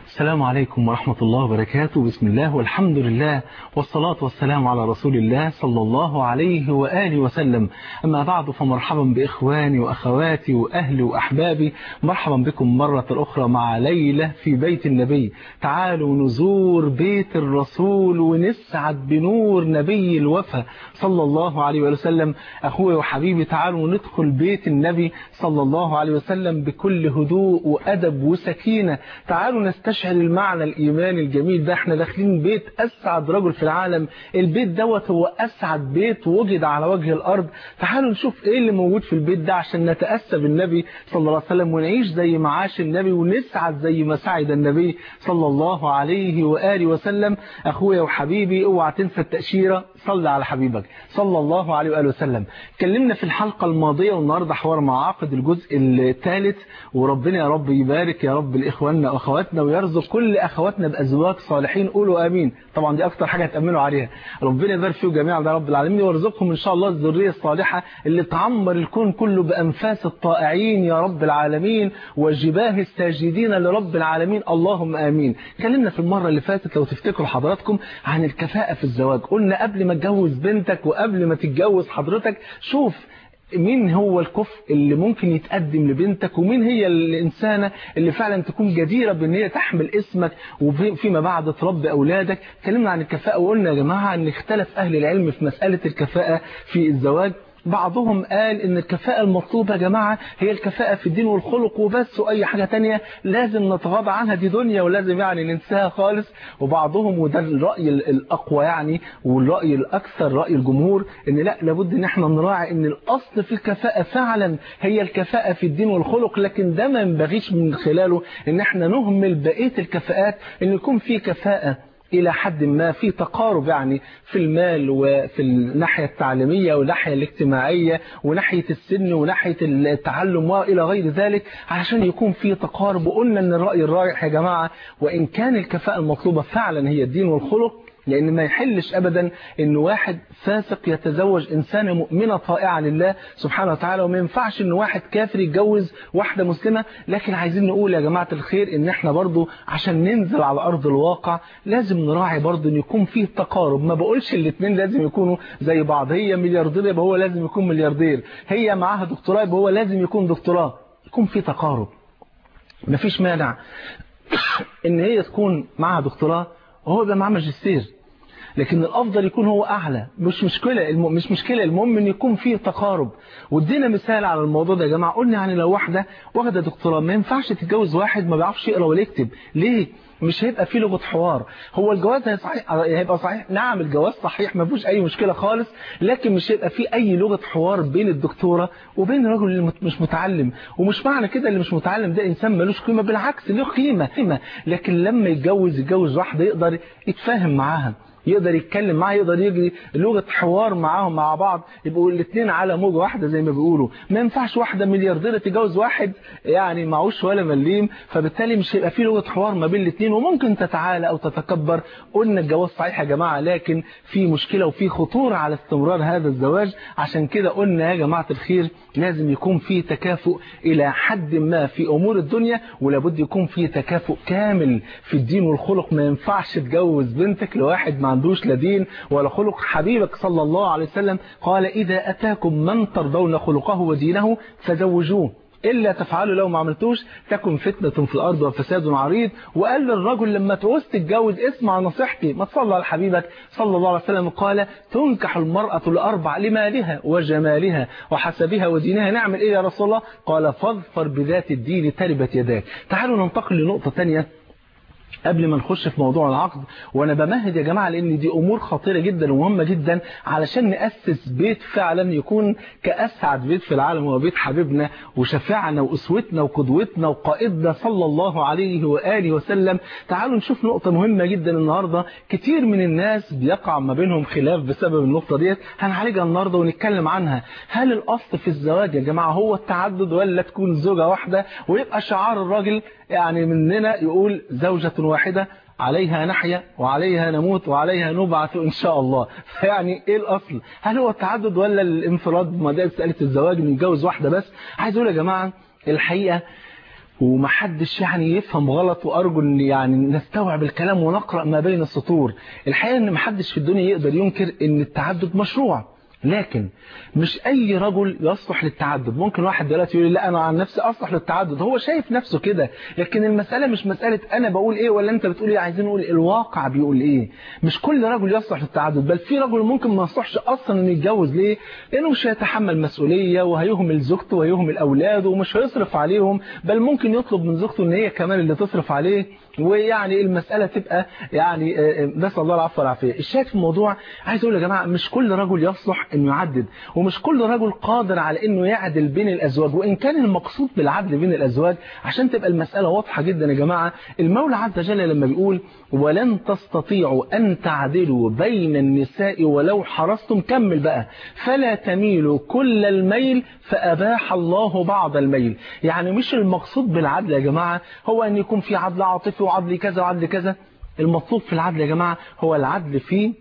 السلام عليكم ورحمة الله وبركاته بسم الله والحمد لله والصلاة والسلام على رسول الله صلى الله عليه وآله وسلم أما بعد فمرحبا بإخواني وأخواتي وأهلي وأحبابي مرحبا بكم مرة أخرى مع ليلة في بيت النبي تعالوا نزور بيت الرسول ونسعد بنور نبي الوفا صلى الله عليه وسلم أخوي وحبيبي تعالوا ندخل بيت النبي صلى الله عليه وسلم بكل هدوء وأدب وسكينة تعالوا نستشعر المعنى الإيماني الجميل ده احنا داخلين بيت أسعد رجل في العالم البيت دوت هو أسعد بيت وجد على وجه الأرض تعالوا نشوف ايه اللي موجود في البيت ده عشان نتأسى بالنبي صلى الله عليه وسلم ونعيش زي ما عاش النبي ونسعد زي ما سعد النبي صلى الله عليه وآله وسلم أخويا وحبيبي اوعى تنسى التأشيرة صل على حبيبك صلى الله عليه وآله وسلم اتكلمنا في الحلقة الماضية والنهاردة حوار مع عقد الجزء الثالث وربنا يا رب يبارك يا رب لإخواننا وأخواتنا ويرزق كل أخواتنا بأزواج صالحين قولوا آمين طبعا دي أكتر حاجة هتأمنوا عليها ربنا يبارك فيهم جميعا يا رب العالمين ويرزقهم إن شاء الله الذرية الصالحة اللي تعمر الكون كله بأنفاس الطائعين يا رب العالمين وجباه الساجدين لرب العالمين اللهم آمين اتكلمنا في المرة اللي فاتت لو تفتكروا حضراتكم عن الكفاءة في الزواج قلنا قبل ما تجوز بنتك وقبل ما تتجوز حضرتك شوف مين هو الكفء اللي ممكن يتقدم لبنتك ومين هي الإنسانة اللي فعلا تكون جديرة بأن هي تحمل اسمك وفيما بعد تربي أولادك اتكلمنا عن الكفاءة وقلنا يا جماعة أن اختلف أهل العلم في مسألة الكفاءة في الزواج بعضهم قال ان الكفاءة المطلوبة يا جماعة هي الكفاءة في الدين والخلق وبس واي حاجة تانية لازم نتغاضى عنها دي دنيا ولازم يعني ننساها خالص وبعضهم وده الرأي الاقوى يعني والرأي الاكثر رأي الجمهور ان لا لابد ان احنا نراعي ان الاصل في الكفاءة فعلا هي الكفاءة في الدين والخلق لكن ده ما ينبغيش من خلاله ان احنا نهمل بقية الكفاءات ان يكون في كفاءة إلى حد ما في تقارب يعني في المال وفي الناحية التعليمية والناحية الاجتماعية وناحية السن وناحية التعلم وإلى غير ذلك علشان يكون في تقارب وقلنا أن الرأي الرايح يا جماعة وإن كان الكفاءة المطلوبة فعلا هي الدين والخلق لأن ما يحلش أبدا أن واحد فاسق يتزوج إنسانة مؤمنة طائعة لله سبحانه وتعالى وما ينفعش أن واحد كافر يتجوز واحدة مسلمة لكن عايزين نقول يا جماعة الخير أن احنا برضو عشان ننزل على أرض الواقع لازم نراعي برضو أن يكون فيه تقارب ما بقولش الاثنين لازم يكونوا زي بعض هي ملياردير يبقى هو لازم يكون ملياردير هي معاها دكتوراه يبقى هو لازم يكون دكتوراه يكون فيه تقارب مفيش مانع ان هي تكون معاها دكتوراه وهو يبقى معاه ماجستير لكن الافضل يكون هو اعلى مش مشكله الم... مش مشكله المهم ان يكون فيه تقارب وادينا مثال على الموضوع ده يا جماعه قلنا يعني لو واحده واخده دكتوراه ما ينفعش تتجوز واحد ما بيعرفش يقرا ولا يكتب ليه مش هيبقى فيه لغه حوار هو الجواز صحيح هيبقى صحيح نعم الجواز صحيح ما فيهوش اي مشكله خالص لكن مش هيبقى فيه اي لغه حوار بين الدكتوره وبين الرجل اللي مش متعلم ومش معنى كده اللي مش متعلم ده انسان ملوش قيمه بالعكس له قيمه لكن لما يتجوز يتجوز واحده يقدر يتفاهم معاها يقدر يتكلم معاه يقدر يجري لغة حوار معاهم مع بعض يبقوا الاثنين على موجة واحدة زي ما بيقولوا ما ينفعش واحدة مليارديرة تتجوز واحد يعني معوش ولا مليم فبالتالي مش هيبقى في لغة حوار ما بين الاثنين وممكن تتعالى او تتكبر قلنا الجواز صحيح يا جماعة لكن في مشكلة وفي خطورة على استمرار هذا الزواج عشان كده قلنا يا جماعة الخير لازم يكون في تكافؤ الى حد ما في امور الدنيا ولابد يكون في تكافؤ كامل في الدين والخلق ما ينفعش تجوز بنتك لواحد ما عندوش لا دين ولا خلق حبيبك صلى الله عليه وسلم قال إذا أتاكم من ترضون خلقه ودينه فزوجوه إلا تفعلوا لو ما عملتوش تكن فتنة في الأرض وفساد عريض وقال للرجل لما تعوز تتجوز اسمع نصيحتي ما تصلى على حبيبك صلى الله عليه وسلم قال تنكح المرأة الأربع لمالها وجمالها وحسبها ودينها نعمل إيه يا رسول الله قال فاظفر بذات الدين تربت يداك تعالوا ننتقل لنقطة تانية قبل ما نخش في موضوع العقد وانا بمهد يا جماعة لان دي امور خطيرة جدا ومهمة جدا علشان نأسس بيت فعلا يكون كأسعد بيت في العالم هو بيت حبيبنا وشفاعنا واسوتنا وقدوتنا وقائدنا صلى الله عليه وآله وسلم تعالوا نشوف نقطة مهمة جدا النهاردة كتير من الناس بيقع ما بينهم خلاف بسبب النقطة ديت هنعالجها النهاردة ونتكلم عنها هل الأصل في الزواج يا جماعة هو التعدد ولا تكون زوجة واحدة ويبقى شعار الراجل يعني مننا يقول زوجة واحدة عليها نحيا وعليها نموت وعليها نبعث إن شاء الله يعني إيه الأصل هل هو التعدد ولا الانفراد ما ده مسألة الزواج إنه يتجوز واحدة بس عايز أقول يا جماعة الحقيقة ومحدش يعني يفهم غلط وأرجو أن يعني نستوعب الكلام ونقرأ ما بين السطور الحقيقة أن محدش في الدنيا يقدر ينكر أن التعدد مشروع لكن مش أي رجل يصلح للتعدد ممكن واحد دلوقتي يقول لي لا أنا عن نفسي أصلح للتعدد هو شايف نفسه كده لكن المسألة مش مسألة أنا بقول إيه ولا أنت بتقول إيه عايزين نقول الواقع بيقول إيه مش كل رجل يصلح للتعدد بل في رجل ممكن ما يصلحش أصلا إنه يتجوز ليه لأنه مش هيتحمل مسؤولية وهيهمل زوجته وهيهمل أولاده ومش هيصرف عليهم بل ممكن يطلب من زوجته إن هي كمان اللي تصرف عليه ويعني المسألة تبقى يعني نسأل الله العفو والعافية الشاهد في الموضوع عايز أقول يا جماعة مش كل رجل يصلح إنه يعدد ومش كل رجل قادر على إنه يعدل بين الأزواج وإن كان المقصود بالعدل بين الأزواج عشان تبقى المسألة واضحة جدا يا جماعة المولى عز وجل لما بيقول ولن تستطيعوا أن تعدلوا بين النساء ولو حرصتم كمل بقى فلا تميلوا كل الميل فأباح الله بعض الميل يعني مش المقصود بالعدل يا جماعة هو أن يكون في عدل عاطفي وعدل كذا وعدل كذا المطلوب في العدل يا جماعة هو العدل في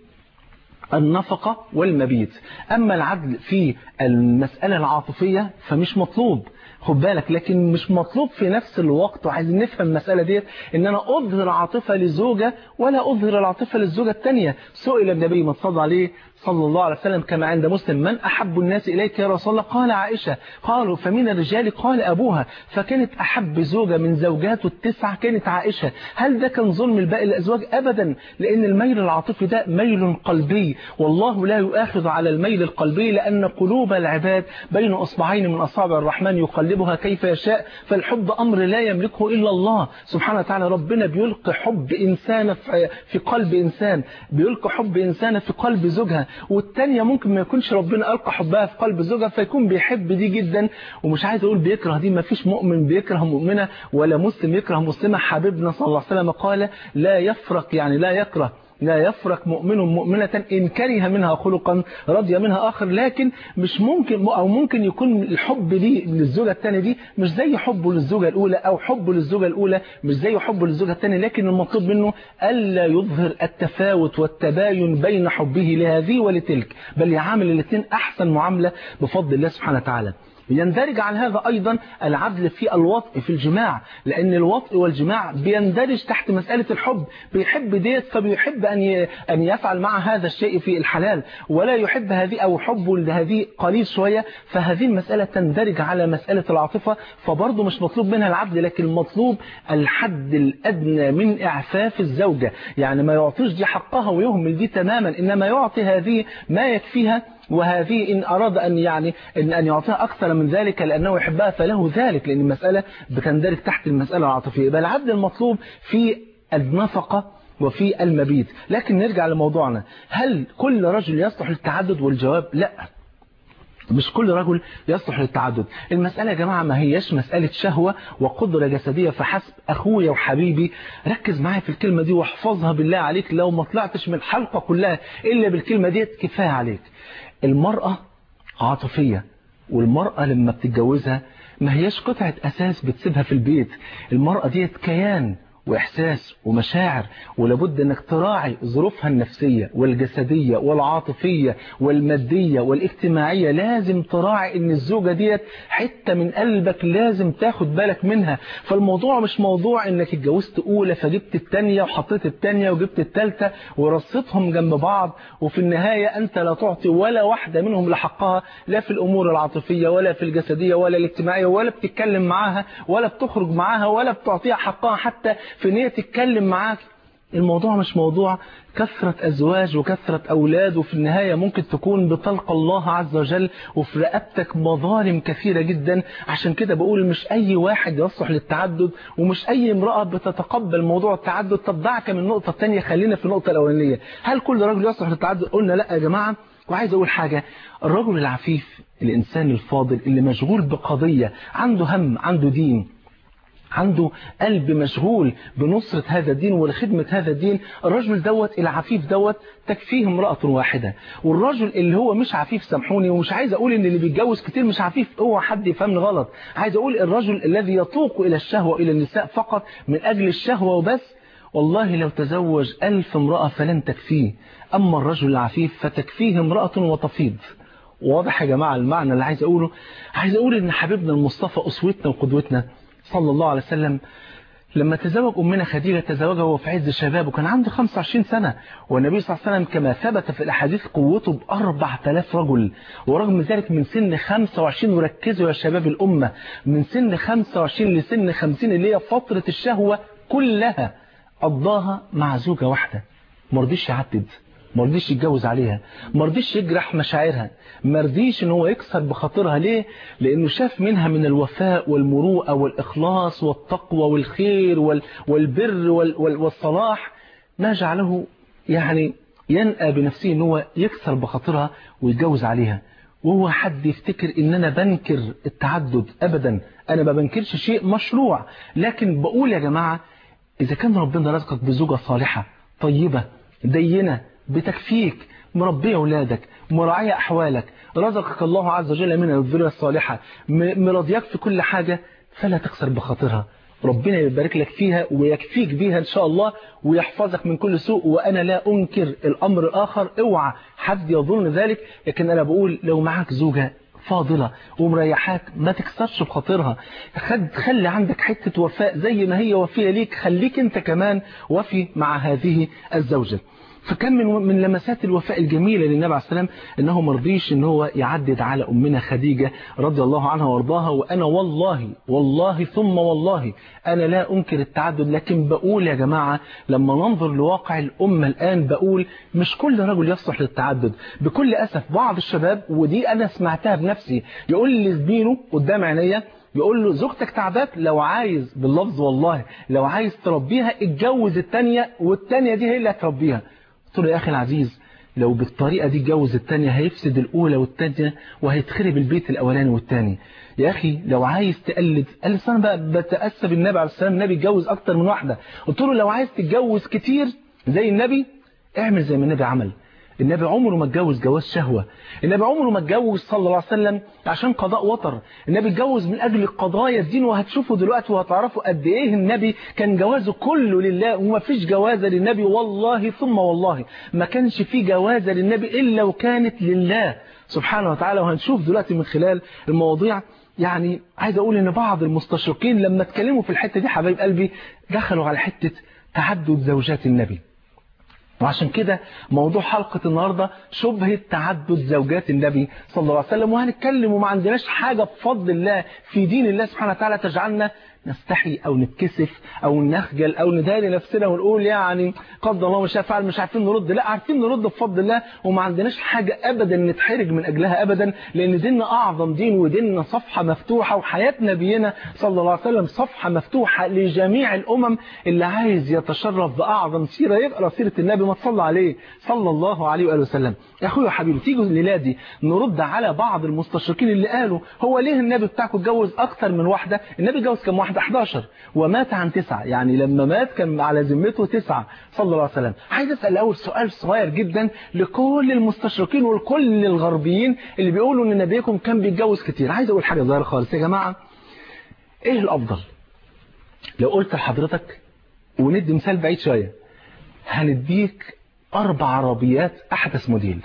النفقة والمبيت أما العدل في المسألة العاطفية فمش مطلوب خد بالك لكن مش مطلوب في نفس الوقت وعايزين نفهم المسألة ديت ان انا اظهر عاطفة للزوجة ولا اظهر العاطفة للزوجة الثانية سئل النبي ما تصدى عليه صلى الله عليه وسلم كما عند مسلم من أحب الناس إليك يا رسول الله قال عائشة قالوا فمن الرجال قال أبوها فكانت أحب زوجة من زوجاته التسعة كانت عائشة هل ده كان ظلم لباقي الأزواج أبدا لأن الميل العاطفي ده ميل قلبي والله لا يؤاخذ على الميل القلبي لأن قلوب العباد بين أصبعين من أصابع الرحمن يقلبها كيف يشاء فالحب أمر لا يملكه إلا الله سبحانه وتعالى ربنا بيلقي حب إنسان في قلب إنسان بيلقي حب إنسان في قلب زوجها والتانية ممكن ما يكونش ربنا ألقى حبها في قلب زوجها فيكون بيحب دي جدا ومش عايز أقول بيكره دي ما فيش مؤمن بيكره مؤمنة ولا مسلم يكره مسلمة حبيبنا صلى الله عليه وسلم قال لا يفرق يعني لا يكره لا يفرق مؤمن مؤمنة إن كره منها خلقا رضي منها آخر لكن مش ممكن أو ممكن يكون الحب دي للزوجة الثانية دي مش زي حبه للزوجة الأولى أو حبه للزوجة الأولى مش زي حبه للزوجة الثانية لكن المطلوب منه ألا يظهر التفاوت والتباين بين حبه لهذه ولتلك بل يعامل الاثنين أحسن معاملة بفضل الله سبحانه وتعالى يندرج على هذا أيضا العدل في الوطء في الجماع لأن الوطء والجماع بيندرج تحت مسألة الحب بيحب ديت فبيحب أن أن يفعل مع هذا الشيء في الحلال ولا يحب هذه أو حبه لهذه قليل شوية فهذه المسألة تندرج على مسألة العاطفة فبرضه مش مطلوب منها العدل لكن المطلوب الحد الأدنى من إعفاف الزوجة يعني ما يعطيش دي حقها ويهمل دي تماما إنما يعطي هذه ما يكفيها وهذه إن أراد أن يعني إن أن يعطيها أكثر من ذلك لأنه يحبها فله ذلك لأن المسألة بتندرج تحت المسألة العاطفية بل العدل المطلوب في النفقة وفي المبيت لكن نرجع لموضوعنا هل كل رجل يصلح للتعدد والجواب لا مش كل رجل يصلح للتعدد المسألة يا جماعة ما هيش مسألة شهوة وقدرة جسدية فحسب أخويا وحبيبي ركز معايا في الكلمة دي واحفظها بالله عليك لو ما طلعتش من الحلقة كلها إلا بالكلمة دي كفاية عليك المرأة عاطفية والمرأة لما بتتجوزها ما هيش قطعة أساس بتسيبها في البيت المرأة ديت كيان وإحساس ومشاعر ولابد أنك تراعي ظروفها النفسية والجسدية والعاطفية والمادية والاجتماعية لازم تراعي أن الزوجة ديت حتة من قلبك لازم تاخد بالك منها فالموضوع مش موضوع أنك اتجوزت أولى فجبت التانية وحطيت التانية وجبت التالتة ورصيتهم جنب بعض وفي النهاية أنت لا تعطي ولا واحدة منهم لحقها لا في الأمور العاطفية ولا في الجسدية ولا الاجتماعية ولا بتتكلم معاها ولا بتخرج معاها ولا بتعطيها حقها حتى في ان هي تتكلم معاك الموضوع مش موضوع كثرة أزواج وكثرة أولاد وفي النهاية ممكن تكون بتلقى الله عز وجل وفي رقبتك مظالم كثيرة جدا عشان كده بقول مش أي واحد يصلح للتعدد ومش أي امرأة بتتقبل موضوع التعدد طب دعك من النقطة الثانية خلينا في النقطة الأولانية هل كل رجل يصلح للتعدد قلنا لا يا جماعة وعايز أقول حاجة الرجل العفيف الإنسان الفاضل اللي مشغول بقضية عنده هم عنده دين عنده قلب مشغول بنصرة هذا الدين ولخدمة هذا الدين الرجل دوت العفيف دوت تكفيه امرأة واحدة والرجل اللي هو مش عفيف سامحوني ومش عايز أقول إن اللي بيتجوز كتير مش عفيف هو حد يفهمني غلط عايز أقول الرجل الذي يطوق إلى الشهوة إلى النساء فقط من أجل الشهوة وبس والله لو تزوج ألف امرأة فلن تكفيه أما الرجل العفيف فتكفيه امرأة وتفيض واضح يا جماعة المعنى اللي عايز أقوله عايز أقول إن حبيبنا المصطفى أسوتنا وقدوتنا صلى الله عليه وسلم لما تزوج أمنا خديجة تزوجها وهو في عز شبابه وكان عنده 25 سنة والنبي صلى الله عليه وسلم كما ثبت في الأحاديث قوته ب 4000 رجل ورغم ذلك من سن 25 وركزوا يا شباب الأمة من سن 25 لسن 50 اللي هي فترة الشهوة كلها قضاها مع زوجة واحدة مرضيش يعدد مرضيش يتجوز عليها مرضيش يجرح مشاعرها مرضيش ان هو يكسر بخاطرها ليه لانه شاف منها من الوفاء والمروءة والاخلاص والتقوى والخير وال والبر وال وال والصلاح ما جعله يعني ينأى بنفسه ان هو يكسر بخاطرها ويتجوز عليها وهو حد يفتكر ان انا بنكر التعدد ابدا انا ما بنكرش شيء مشروع لكن بقول يا جماعة اذا كان ربنا رزقك بزوجة صالحة طيبة دينة بتكفيك مربية أولادك مراعية أحوالك رزقك الله عز وجل من الذرية الصالحة مرضياك في كل حاجة فلا تخسر بخاطرها ربنا يبارك لك فيها ويكفيك بيها إن شاء الله ويحفظك من كل سوء وأنا لا أنكر الأمر الآخر اوعى حد يظن ذلك لكن أنا بقول لو معاك زوجة فاضلة ومريحاك ما تكسرش بخاطرها خد خلي عندك حتة وفاء زي ما هي وفية ليك خليك انت كمان وفي مع هذه الزوجة فكان من من لمسات الوفاء الجميلة للنبي عليه السلام انه مرضيش ان هو يعدد على امنا خديجة رضي الله عنها وارضاها وانا والله والله ثم والله انا لا انكر التعدد لكن بقول يا جماعة لما ننظر لواقع الامة الان بقول مش كل رجل يصلح للتعدد بكل اسف بعض الشباب ودي انا سمعتها بنفسي يقول لزميله قدام عينيا يقول له زوجتك تعباك لو عايز باللفظ والله لو عايز تربيها اتجوز التانية والتانية دي هي اللي هتربيها قلت له يا أخي العزيز لو بالطريقة دي اتجوز التانية هيفسد الأولى والتانية وهيتخرب البيت الأولاني والتاني يا أخي لو عايز تقلد قال لي أنا بقى بتأسى بالنبي عليه السلام النبي اتجوز أكتر من واحدة قلت له لو عايز تتجوز كتير زي النبي اعمل زي ما النبي عمل النبي عمره ما اتجوز جواز شهوة النبي عمره ما اتجوز صلى الله عليه وسلم عشان قضاء وطر النبي اتجوز من أجل قضايا الدين وهتشوفوا دلوقتي وهتعرفوا قد إيه النبي كان جوازه كله لله وما فيش جوازة للنبي والله ثم والله ما كانش في جوازة للنبي إلا وكانت لله سبحانه وتعالى وهنشوف دلوقتي من خلال المواضيع يعني عايز أقول إن بعض المستشرقين لما اتكلموا في الحتة دي حبايب قلبي دخلوا على حتة تعدد زوجات النبي وعشان كده موضوع حلقة النهاردة شبهة تعدد زوجات النبي صلى الله عليه وسلم وهنتكلم وما عندناش حاجة بفضل الله في دين الله سبحانه وتعالى تجعلنا نستحي أو نتكسف أو نخجل أو نداري نفسنا ونقول يعني قدر الله مش هفعل مش عارفين نرد لا عارفين نرد بفضل الله وما عندناش حاجة أبدا نتحرج من أجلها أبدا لأن ديننا أعظم دين وديننا صفحة مفتوحة وحياة نبينا صلى الله عليه وسلم صفحة مفتوحة لجميع الأمم اللي عايز يتشرف بأعظم سيرة يقرأ سيرة النبي ما تصلى عليه صلى الله عليه وآله وسلم يا أخويا يا حبيبي تيجوا الليلة دي نرد على بعض المستشرقين اللي قالوا هو ليه النبي بتاعكم اتجوز أكتر من واحدة النبي اتجوز كم واحدة 11 ومات عن تسعة يعني لما مات كان على ذمته تسعة صلى الله عليه وسلم عايز أسأل أول سؤال صغير جدا لكل المستشرقين ولكل الغربيين اللي بيقولوا ان نبيكم كان بيتجوز كتير عايز أقول حاجة صغيرة خالص يا جماعة ايه الأفضل لو قلت لحضرتك وندي مثال بعيد شوية هنديك أربع عربيات أحدث موديل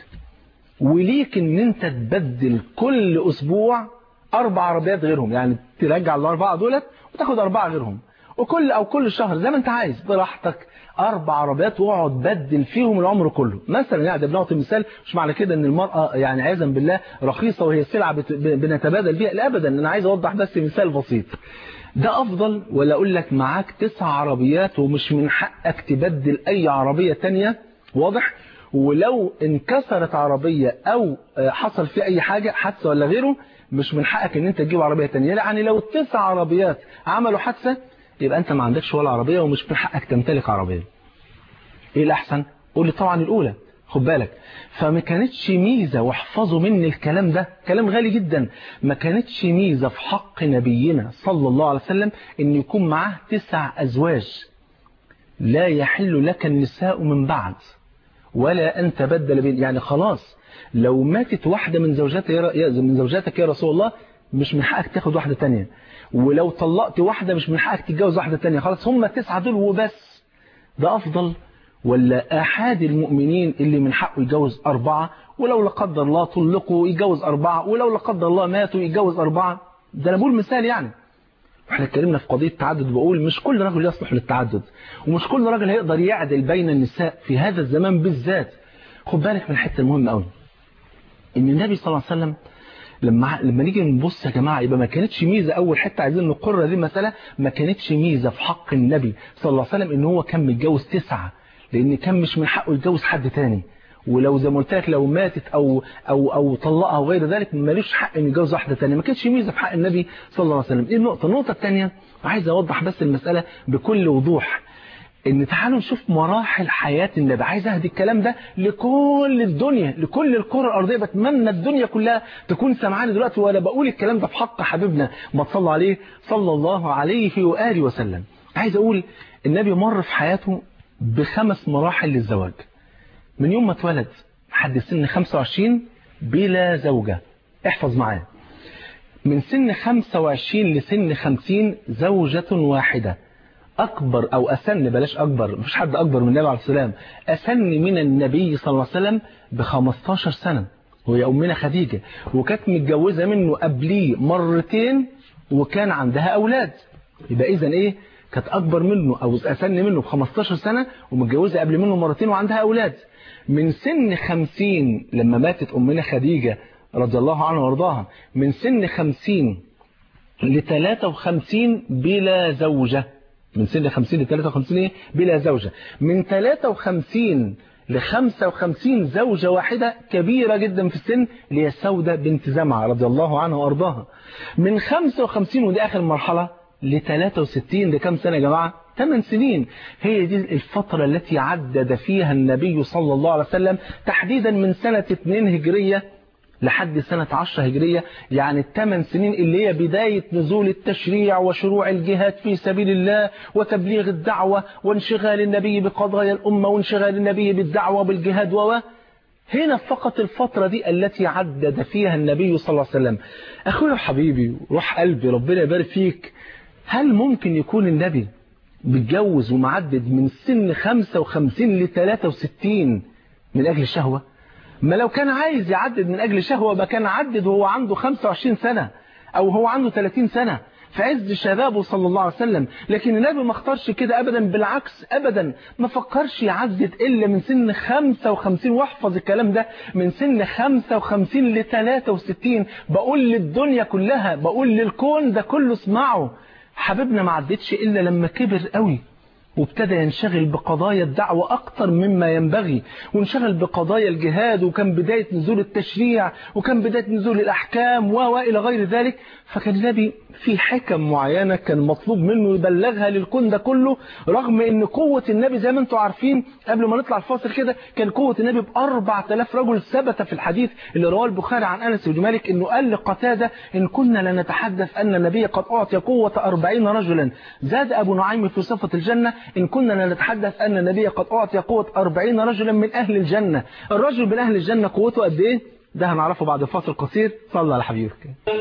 وليك ان انت تبدل كل أسبوع أربع عربيات غيرهم يعني ترجع الأربعة دولت وتاخد أربعة غيرهم وكل أو كل شهر زي ما أنت عايز براحتك أربع عربيات واقعد بدل فيهم العمر كله مثلا يعني ده بنعطي مثال مش معنى كده ان المرأة يعني عياذا بالله رخيصة وهي سلعة بنتبادل بيها لا أبدا أنا عايز أوضح بس مثال بسيط ده أفضل ولا أقول لك معاك تسع عربيات ومش من حقك تبدل أي عربية تانية واضح ولو انكسرت عربية أو حصل فيه أي حاجة حادثة ولا غيره مش من حقك ان انت تجيب عربية تانية يعني لو التسع عربيات عملوا حادثة يبقى انت ما عندكش ولا عربية ومش من حقك تمتلك عربية ايه الاحسن قول لي طبعا الاولى خد بالك فما كانتش ميزة واحفظوا مني الكلام ده كلام غالي جدا ما كانتش ميزة في حق نبينا صلى الله عليه وسلم ان يكون معاه تسع ازواج لا يحل لك النساء من بعد ولا أن تبدل بين يعني خلاص لو ماتت واحدة من زوجاتك يا من زوجاتك يا رسول الله مش من حقك تاخد واحدة تانية ولو طلقت واحدة مش من حقك تتجوز واحدة تانية خلاص هم التسعة دول وبس ده أفضل ولا أحد المؤمنين اللي من حقه يتجوز أربعة ولو لا قدر الله طلقوا يتجوز أربعة ولو لا قدر الله ماتوا يتجوز أربعة ده أنا بقول مثال يعني احنا اتكلمنا في قضية التعدد بقول مش كل رجل يصلح للتعدد ومش كل راجل هيقدر يعدل بين النساء في هذا الزمان بالذات خد بالك من الحته المهمه قوي ان النبي صلى الله عليه وسلم لما لما نيجي نبص يا جماعه يبقى ما كانتش ميزه اول حته عايزين نقر دي مساله ما كانتش ميزه في حق النبي صلى الله عليه وسلم ان هو كان متجوز تسعه لان كان مش من حقه يتجوز حد تاني ولو زي ما قلت لك لو ماتت او او او طلقها وغير ذلك مالوش حق انه يتجوز واحده ثانيه ما كانتش ميزه في حق النبي صلى الله عليه وسلم ايه النقطه النقطه الثانيه عايز اوضح بس المساله بكل وضوح ان تعالوا نشوف مراحل حياة النبي عايز اهدي الكلام ده لكل الدنيا لكل الكرة الارضية بتمنى الدنيا كلها تكون سمعاني دلوقتي وانا بقول الكلام ده في حق حبيبنا ما تصلى عليه صلى الله عليه وآله وسلم عايز اقول النبي مر في حياته بخمس مراحل للزواج من يوم ما اتولد لحد سن 25 بلا زوجة احفظ معايا من سن 25 لسن 50 زوجة واحدة أكبر أو أسن بلاش أكبر مفيش حد أكبر من النبي عليه السلام أسن من النبي صلى الله عليه وسلم ب 15 سنة وهي أمنا خديجة وكانت متجوزة منه قبليه مرتين وكان عندها أولاد يبقى إذا إيه كانت أكبر منه أو أسن منه ب 15 سنة ومتجوزة قبل منه مرتين وعندها أولاد من سن 50 لما ماتت أمنا خديجة رضي الله عنها وارضاها من سن 50 ل 53 بلا زوجة من سن 50 ل 53 ايه بلا زوجة من 53 ل 55 زوجة واحدة كبيرة جدا في السن اللي هي سودة بنت زمعة رضي الله عنها وارضاها من 55 ودي اخر مرحلة ل 63 ده كام سنة يا جماعة 8 سنين هي دي الفترة التي عدد فيها النبي صلى الله عليه وسلم تحديدا من سنة 2 هجرية لحد سنة 10 هجرية يعني الثمان سنين اللي هي بداية نزول التشريع وشروع الجهاد في سبيل الله وتبليغ الدعوة وانشغال النبي بقضايا الأمة وانشغال النبي بالدعوة بالجهاد و هنا فقط الفترة دي التي عدد فيها النبي صلى الله عليه وسلم أخويا وحبيبي روح قلبي ربنا يبارك فيك هل ممكن يكون النبي متجوز ومعدد من سن 55 ل 63 من أجل الشهوة ما لو كان عايز يعدد من أجل شهوة ما كان عدد وهو عنده 25 سنة أو هو عنده 30 سنة في عز شبابه صلى الله عليه وسلم لكن النبي ما اختارش كده أبدا بالعكس أبدا ما فكرش يعدد إلا من سن 55 واحفظ الكلام ده من سن 55 ل 63 بقول للدنيا كلها بقول للكون ده كله اسمعه حبيبنا ما عدتش إلا لما كبر قوي وابتدى ينشغل بقضايا الدعوة أكتر مما ينبغي وانشغل بقضايا الجهاد وكان بداية نزول التشريع وكان بداية نزول الأحكام وإلى غير ذلك فكان النبي في حكم معينة كان مطلوب منه يبلغها للكون ده كله رغم ان قوة النبي زي ما انتم عارفين قبل ما نطلع الفاصل كده كان قوة النبي ب 4000 رجل ثبت في الحديث اللي رواه البخاري عن أنس بن مالك انه قال لقتادة ان كنا لنتحدث أن النبي قد أعطي قوة 40 رجلا زاد أبو نعيم في صفة الجنة إن كنا لنتحدث أن النبي قد أعطي قوة 40 رجلا من أهل الجنة الرجل من أهل الجنة قوته قد إيه ده هنعرفه بعد فاصل قصير صلى على حبيبك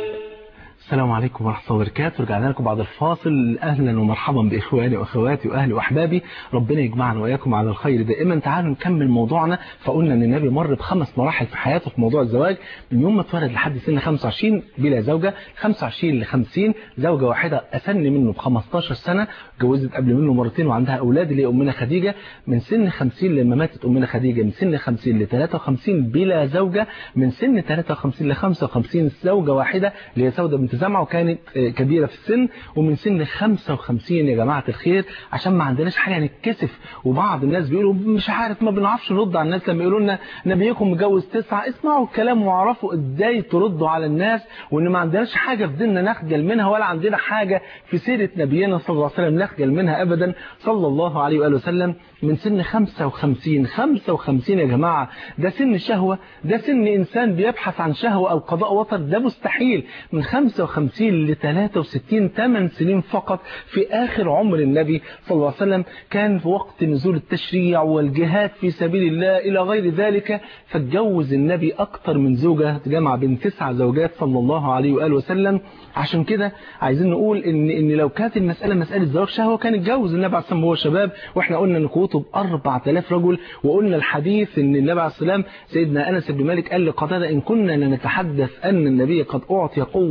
السلام عليكم ورحمة الله وبركاته رجعنا لكم بعد الفاصل أهلا ومرحبا بإخواني وأخواتي وأهلي وأحبابي ربنا يجمعنا وإياكم على الخير دائما تعالوا نكمل موضوعنا فقلنا أن النبي مر بخمس مراحل في حياته في موضوع الزواج من يوم ما اتولد لحد سن 25 بلا زوجة 25 ل 50 زوجة واحدة أسن منه ب 15 سنة جوزت قبل منه مرتين وعندها أولاد اللي هي أمنا خديجة من سن 50 لما ماتت أمنا خديجة من سن 50 ل 53 بلا زوجة من سن 53 ل 55 زوجة واحدة اللي هي سودة بنت زمعة وكانت كبيرة في السن ومن سن 55 يا جماعة الخير عشان ما عندناش حاجة نتكسف وبعض الناس بيقولوا مش عارف ما بنعرفش نرد على الناس لما يقولوا لنا نبيكم متجوز تسعة اسمعوا الكلام واعرفوا ازاي تردوا على الناس وان ما عندناش حاجة في ديننا نخجل منها ولا عندنا حاجة في سيرة نبينا صلى الله عليه وسلم نخجل منها ابدا صلى الله عليه وآله وسلم من سن 55 55 يا جماعة ده سن شهوة ده سن إنسان بيبحث عن شهوة أو قضاء وطر ده مستحيل من 55 ل 63 8 سنين فقط في آخر عمر النبي صلى الله عليه وسلم كان في وقت نزول التشريع والجهاد في سبيل الله إلى غير ذلك فاتجوز النبي أكثر من زوجة جمع بين تسع زوجات صلى الله عليه وآله وسلم عشان كده عايزين نقول إن إن لو كانت المسألة مسألة زواج شهوة كان اتجوز النبي عليه الصلاة وهو شباب وإحنا قلنا إن قوته ب 4000 رجل وقلنا الحديث إن النبي عليه السلام سيدنا أنس بن مالك قال لقتادة إن كنا لنتحدث أن النبي قد أعطي قوة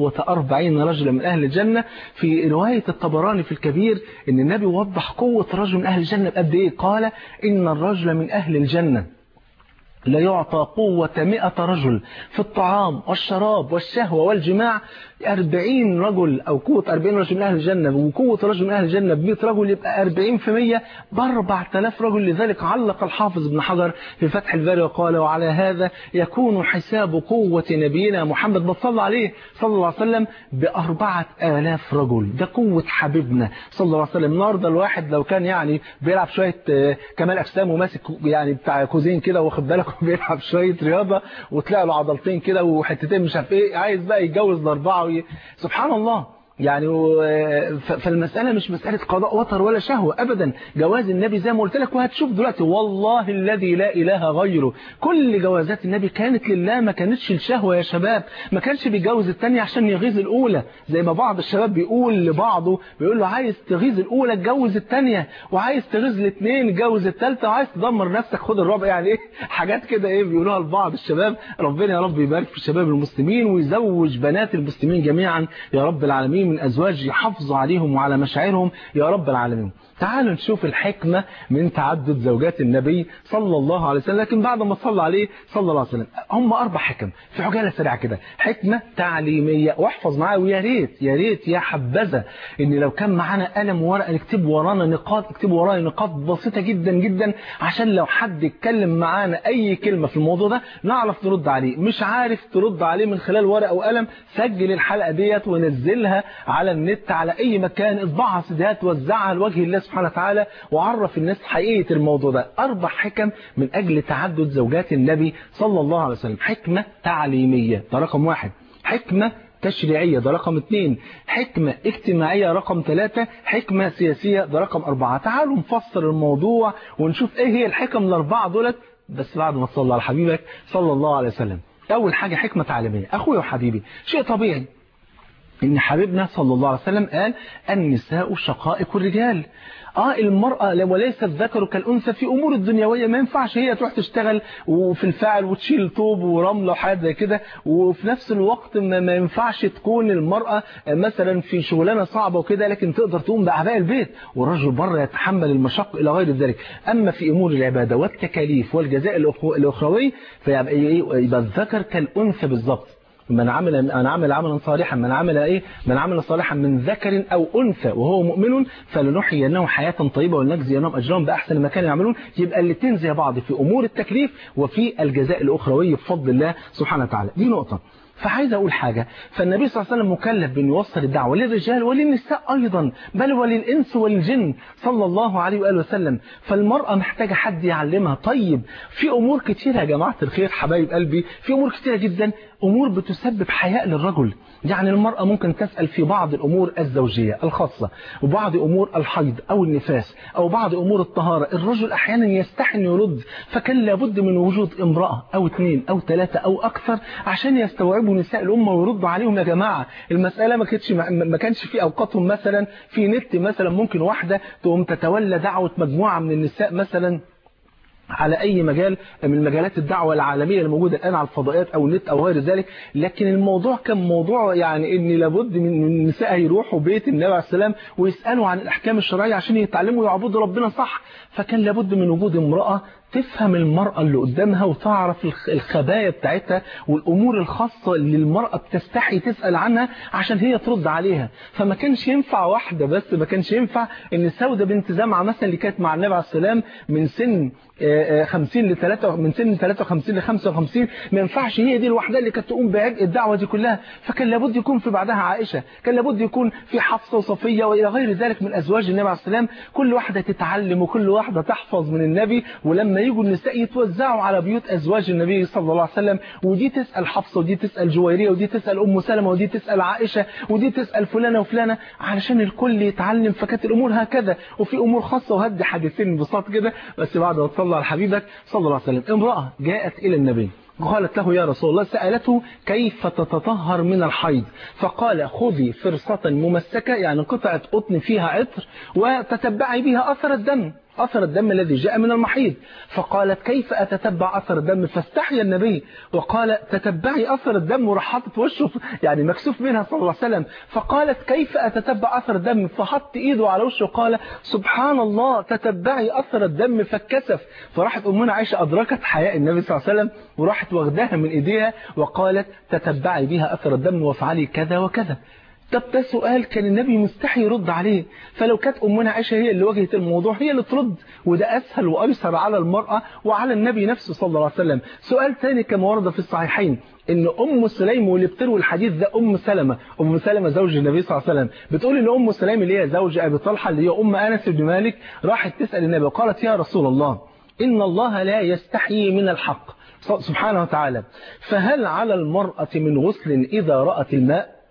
أربعين رجلا من أهل الجنة في رواية الطبراني في الكبير إن النبي وضح قوة رجل من أهل الجنة بقد إيه قال إن الرجل من أهل الجنة لا يعطى قوة مئة رجل في الطعام والشراب والشهوة والجماع أربعين رجل أو قوة أربعين رجل من أهل الجنة وقوة رجل من أهل الجنة بمئة رجل يبقى أربعين في مية بأربع تلاف رجل لذلك علق الحافظ ابن حجر في فتح الباري وقال وعلى هذا يكون حساب قوة نبينا محمد ما صلى عليه صلى الله عليه وسلم بأربعة آلاف رجل ده قوة حبيبنا صلى الله عليه وسلم النهارده الواحد لو كان يعني بيلعب شوية كمال أجسام وماسك يعني بتاع كوزين كده واخد بالك بيلعب شوية رياضة وتلاقي له عضلتين كده وحتتين مش عارف ايه عايز بقى يتجوز الأربعة سبحان الله يعني فالمسألة مش مسألة قضاء وطر ولا شهوة أبدا جواز النبي زي ما قلت لك وهتشوف دلوقتي والله الذي لا إله غيره كل جوازات النبي كانت لله ما كانتش الشهوة يا شباب ما كانش بيجوز الثانية عشان يغيظ الأولى زي ما بعض الشباب بيقول لبعضه بيقول له عايز تغيظ الأولى اتجوز الثانية وعايز تغيظ الاثنين اتجوز الثالثة وعايز تدمر نفسك خد الرابع يعني ايه حاجات كده ايه بيقولوها لبعض الشباب ربنا يا رب يبارك في الشباب المسلمين ويزوج بنات المسلمين جميعا يا رب العالمين من أزواج يحافظوا عليهم وعلى مشاعرهم يا رب العالمين تعالوا نشوف الحكمة من تعدد زوجات النبي صلى الله عليه وسلم لكن بعد ما صلى عليه صلى الله عليه وسلم هم أربع حكم في عجالة سريعة كده حكمة تعليمية واحفظ معايا ويا ريت يا ريت يا حبذا إن لو كان معانا قلم وورقة نكتب ورانا نقاط اكتب ورانا نقاط بسيطة جدا جدا عشان لو حد اتكلم معانا أي كلمة في الموضوع ده نعرف نرد عليه مش عارف ترد عليه من خلال ورقة وقلم سجل الحلقة ديت ونزلها على النت على أي مكان اطبعها سيديهات وزعها لوجه الله سبحانه وتعالى وعرف الناس حقيقة الموضوع ده أربع حكم من أجل تعدد زوجات النبي صلى الله عليه وسلم حكمة تعليمية ده رقم واحد حكمة تشريعية ده رقم اثنين حكمة اجتماعية رقم ثلاثة حكمة سياسية ده رقم أربعة تعالوا نفسر الموضوع ونشوف ايه هي الحكم الأربعة دولت بس بعد ما تصلى على حبيبك صلى الله عليه وسلم أول حاجة حكمة تعليمية أخويا وحبيبي شيء طبيعي إن حبيبنا صلى الله عليه وسلم قال النساء شقائق الرجال اه المرأة وليس الذكر كالأنثى في أمور الدنيوية ما ينفعش هي تروح تشتغل وفي الفعل وتشيل طوب ورملة وحاجات زي كده وفي نفس الوقت ما, ما ينفعش تكون المرأة مثلا في شغلانة صعبة وكده لكن تقدر تقوم بأعباء البيت والرجل بره يتحمل المشق إلى غير ذلك أما في أمور العبادة والتكاليف والجزاء الأخروي فيبقى الذكر كالأنثى بالظبط من عمل من عمل عملا صالحا من عمل ايه من عمل صالحا من ذكر او انثى وهو مؤمن فلنحيينه حياه طيبه ولنجزينهم اجرهم باحسن ما كانوا يعملون يبقى الاثنين زي بعض في امور التكليف وفي الجزاء الاخروي بفضل الله سبحانه وتعالى دي نقطه فعايز أقول حاجة فالنبي صلى الله عليه وسلم مكلف بأن يوصل الدعوة للرجال وللنساء أيضا بل وللإنس والجن صلى الله عليه وآله وسلم فالمرأة محتاجة حد يعلمها طيب في أمور كتيرة يا جماعة الخير حبايب قلبي في أمور كتيرة جدا أمور بتسبب حياء للرجل يعني المرأة ممكن تسأل في بعض الأمور الزوجية الخاصة وبعض أمور الحيض أو النفاس أو بعض أمور الطهارة الرجل أحيانا يستحي أن يرد فكان لابد من وجود امرأة أو اثنين أو ثلاثة أو أكثر عشان يستوعبوا نساء الأمة ويردوا عليهم يا جماعة المسألة ما كانتش ما كانش في أوقاتهم مثلا في نت مثلا ممكن واحدة تقوم تتولى دعوة مجموعة من النساء مثلا على أي مجال من مجالات الدعوة العالمية الموجودة الآن على الفضائيات أو النت أو غير ذلك لكن الموضوع كان موضوع يعني إن لابد من النساء يروحوا بيت النبي عليه السلام ويسألوا عن الأحكام الشرعية عشان يتعلموا يعبدوا ربنا صح فكان لابد من وجود امرأة تفهم المرأة اللي قدامها وتعرف الخبايا بتاعتها والأمور الخاصة اللي المرأة بتستحي تسأل عنها عشان هي ترد عليها فما كانش ينفع واحدة بس ما كانش ينفع ان سودة بنت زمعة مثلا اللي كانت مع النبي عليه السلام من سن 50 ل 3 من سن 53 ل 55 ما ينفعش هي دي الوحده اللي كانت تقوم بعبء الدعوه دي كلها فكان لابد يكون في بعدها عائشه كان لابد يكون في حفصه وصفيه والى غير ذلك من ازواج النبي عليه السلام كل واحده تتعلم وكل واحده تحفظ من النبي ولما يجوا النساء يتوزعوا على بيوت ازواج النبي صلى الله عليه وسلم ودي تسال حفصه ودي تسال جويريه ودي تسال ام سلمة ودي تسال عائشه ودي تسال فلانه وفلانه علشان الكل يتعلم فكانت الامور هكذا وفي امور خاصه وهدي حديثين ببساطه كده بس بعد ما تصلى على حبيبك صلى الله عليه وسلم امراه جاءت الى النبي قالت له يا رسول الله سألته كيف تتطهر من الحيض فقال خذي فرصة ممسكة يعني قطعة قطن فيها عطر وتتبعي بها أثر الدم أثر الدم الذي جاء من المحيض فقالت كيف أتتبع أثر الدم فاستحيا النبي وقال تتبعي أثر الدم وراح حاطط وشه يعني مكسوف منها صلى الله عليه وسلم فقالت كيف أتتبع أثر الدم فحط إيده على وشه وقال سبحان الله تتبعي أثر الدم فاتكسف فراحت أمنا عائشة أدركت حياء النبي صلى الله عليه وسلم وراحت واخداها من إيديها وقالت تتبعي بها أثر الدم وافعلي كذا وكذا طب ده سؤال كان النبي مستحي يرد عليه فلو كانت أمنا عائشة هي اللي واجهت الموضوع هي اللي ترد وده أسهل وأيسر على المرأة وعلى النبي نفسه صلى الله عليه وسلم سؤال ثاني كما ورد في الصحيحين ان ام سليم واللي بتروي الحديث ده ام سلمة ام سلمة زوج النبي صلى الله عليه وسلم بتقول ان ام سليم اللي هي زوج ابي طلحه اللي هي ام انس بن مالك راحت تسال النبي وقالت يا رسول الله ان الله لا يستحيي من الحق سبحانه وتعالى فهل على المرأة من غسل إذا رأت الماء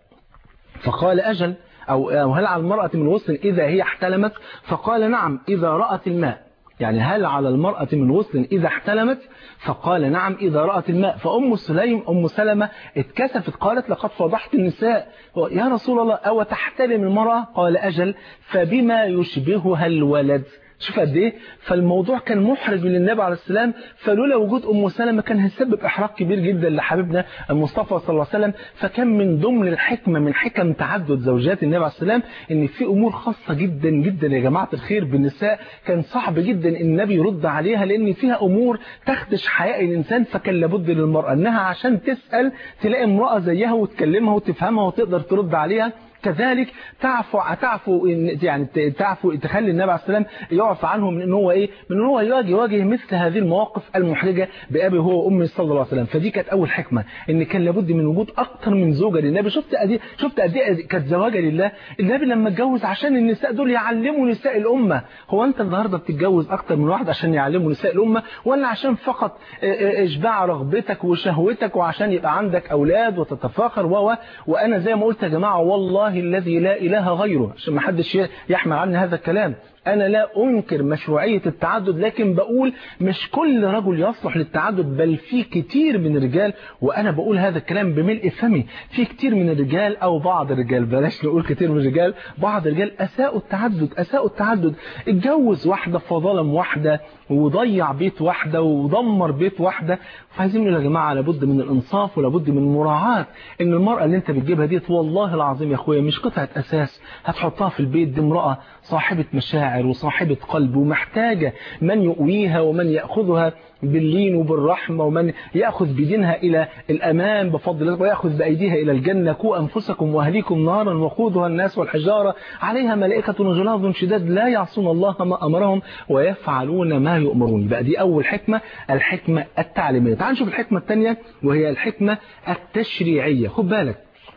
فقال أجل أو هل على المرأة من غسل إذا هي احتلمت فقال نعم إذا رأت الماء يعني هل على المرأة من غسل إذا احتلمت فقال نعم إذا رأت الماء فأم سليم أم سلمة اتكسفت قالت لقد فضحت النساء يا رسول الله أو تحتلم المرأة قال أجل فبما يشبهها الولد شوف قد ايه فالموضوع كان محرج للنبي عليه السلام فلولا وجود ام سلمة كان هيسبب احراج كبير جدا لحبيبنا المصطفى صلى الله عليه وسلم فكان من ضمن الحكمه من حكم تعدد زوجات النبي عليه السلام ان في امور خاصه جدا جدا يا جماعه الخير بالنساء كان صعب جدا ان النبي يرد عليها لان فيها امور تخدش حياء الانسان فكان لابد للمراه انها عشان تسال تلاقي امراه زيها وتكلمها وتفهمها وتقدر ترد عليها كذلك تعفو تعفو يعني تعفو تخلي النبي عليه السلام يعفى عنه من ان هو ايه من ان هو يواجه يواجه مثل هذه المواقف المحرجه بابي هو وامي صلى الله عليه وسلم فدي كانت اول حكمه ان كان لابد من وجود اكتر من زوجه للنبي شفت قد شفت قد ايه كانت زواجه لله النبي لما اتجوز عشان النساء دول يعلموا نساء الامه هو انت النهارده بتتجوز اكتر من واحد عشان يعلموا نساء الامه ولا عشان فقط اشباع رغبتك وشهوتك وعشان يبقى عندك اولاد وتتفاخر و وانا زي ما قلت يا جماعه والله الذي لا اله غيره عشان ما حدش يحمل عني هذا الكلام أنا لا أنكر مشروعية التعدد لكن بقول مش كل رجل يصلح للتعدد بل في كتير من الرجال وأنا بقول هذا الكلام بملء فمي في كتير من الرجال أو بعض الرجال بلاش نقول كتير من الرجال بعض الرجال أساءوا التعدد أساءوا التعدد اتجوز واحدة فظلم واحدة وضيع بيت واحدة ودمر بيت واحدة فعايزين نقول يا جماعة لابد من الإنصاف ولابد من المراعاة إن المرأة اللي أنت بتجيبها ديت والله العظيم يا أخويا مش قطعة أساس هتحطها في البيت دي امرأة صاحبة مشاعر وصاحبة قلب ومحتاجة من يؤويها ومن يأخذها باللين وبالرحمة ومن يأخذ بدينها إلى الأمان بفضل الله ويأخذ بأيديها إلى الجنة كوا أنفسكم وأهليكم نارا وقودها الناس والحجارة عليها ملائكة غلاظ شداد لا يعصون الله ما أمرهم ويفعلون ما يؤمرون بقى دي أول حكمة الحكمة التعليمية تعال نشوف الحكمة الثانية وهي الحكمة التشريعية خد بالك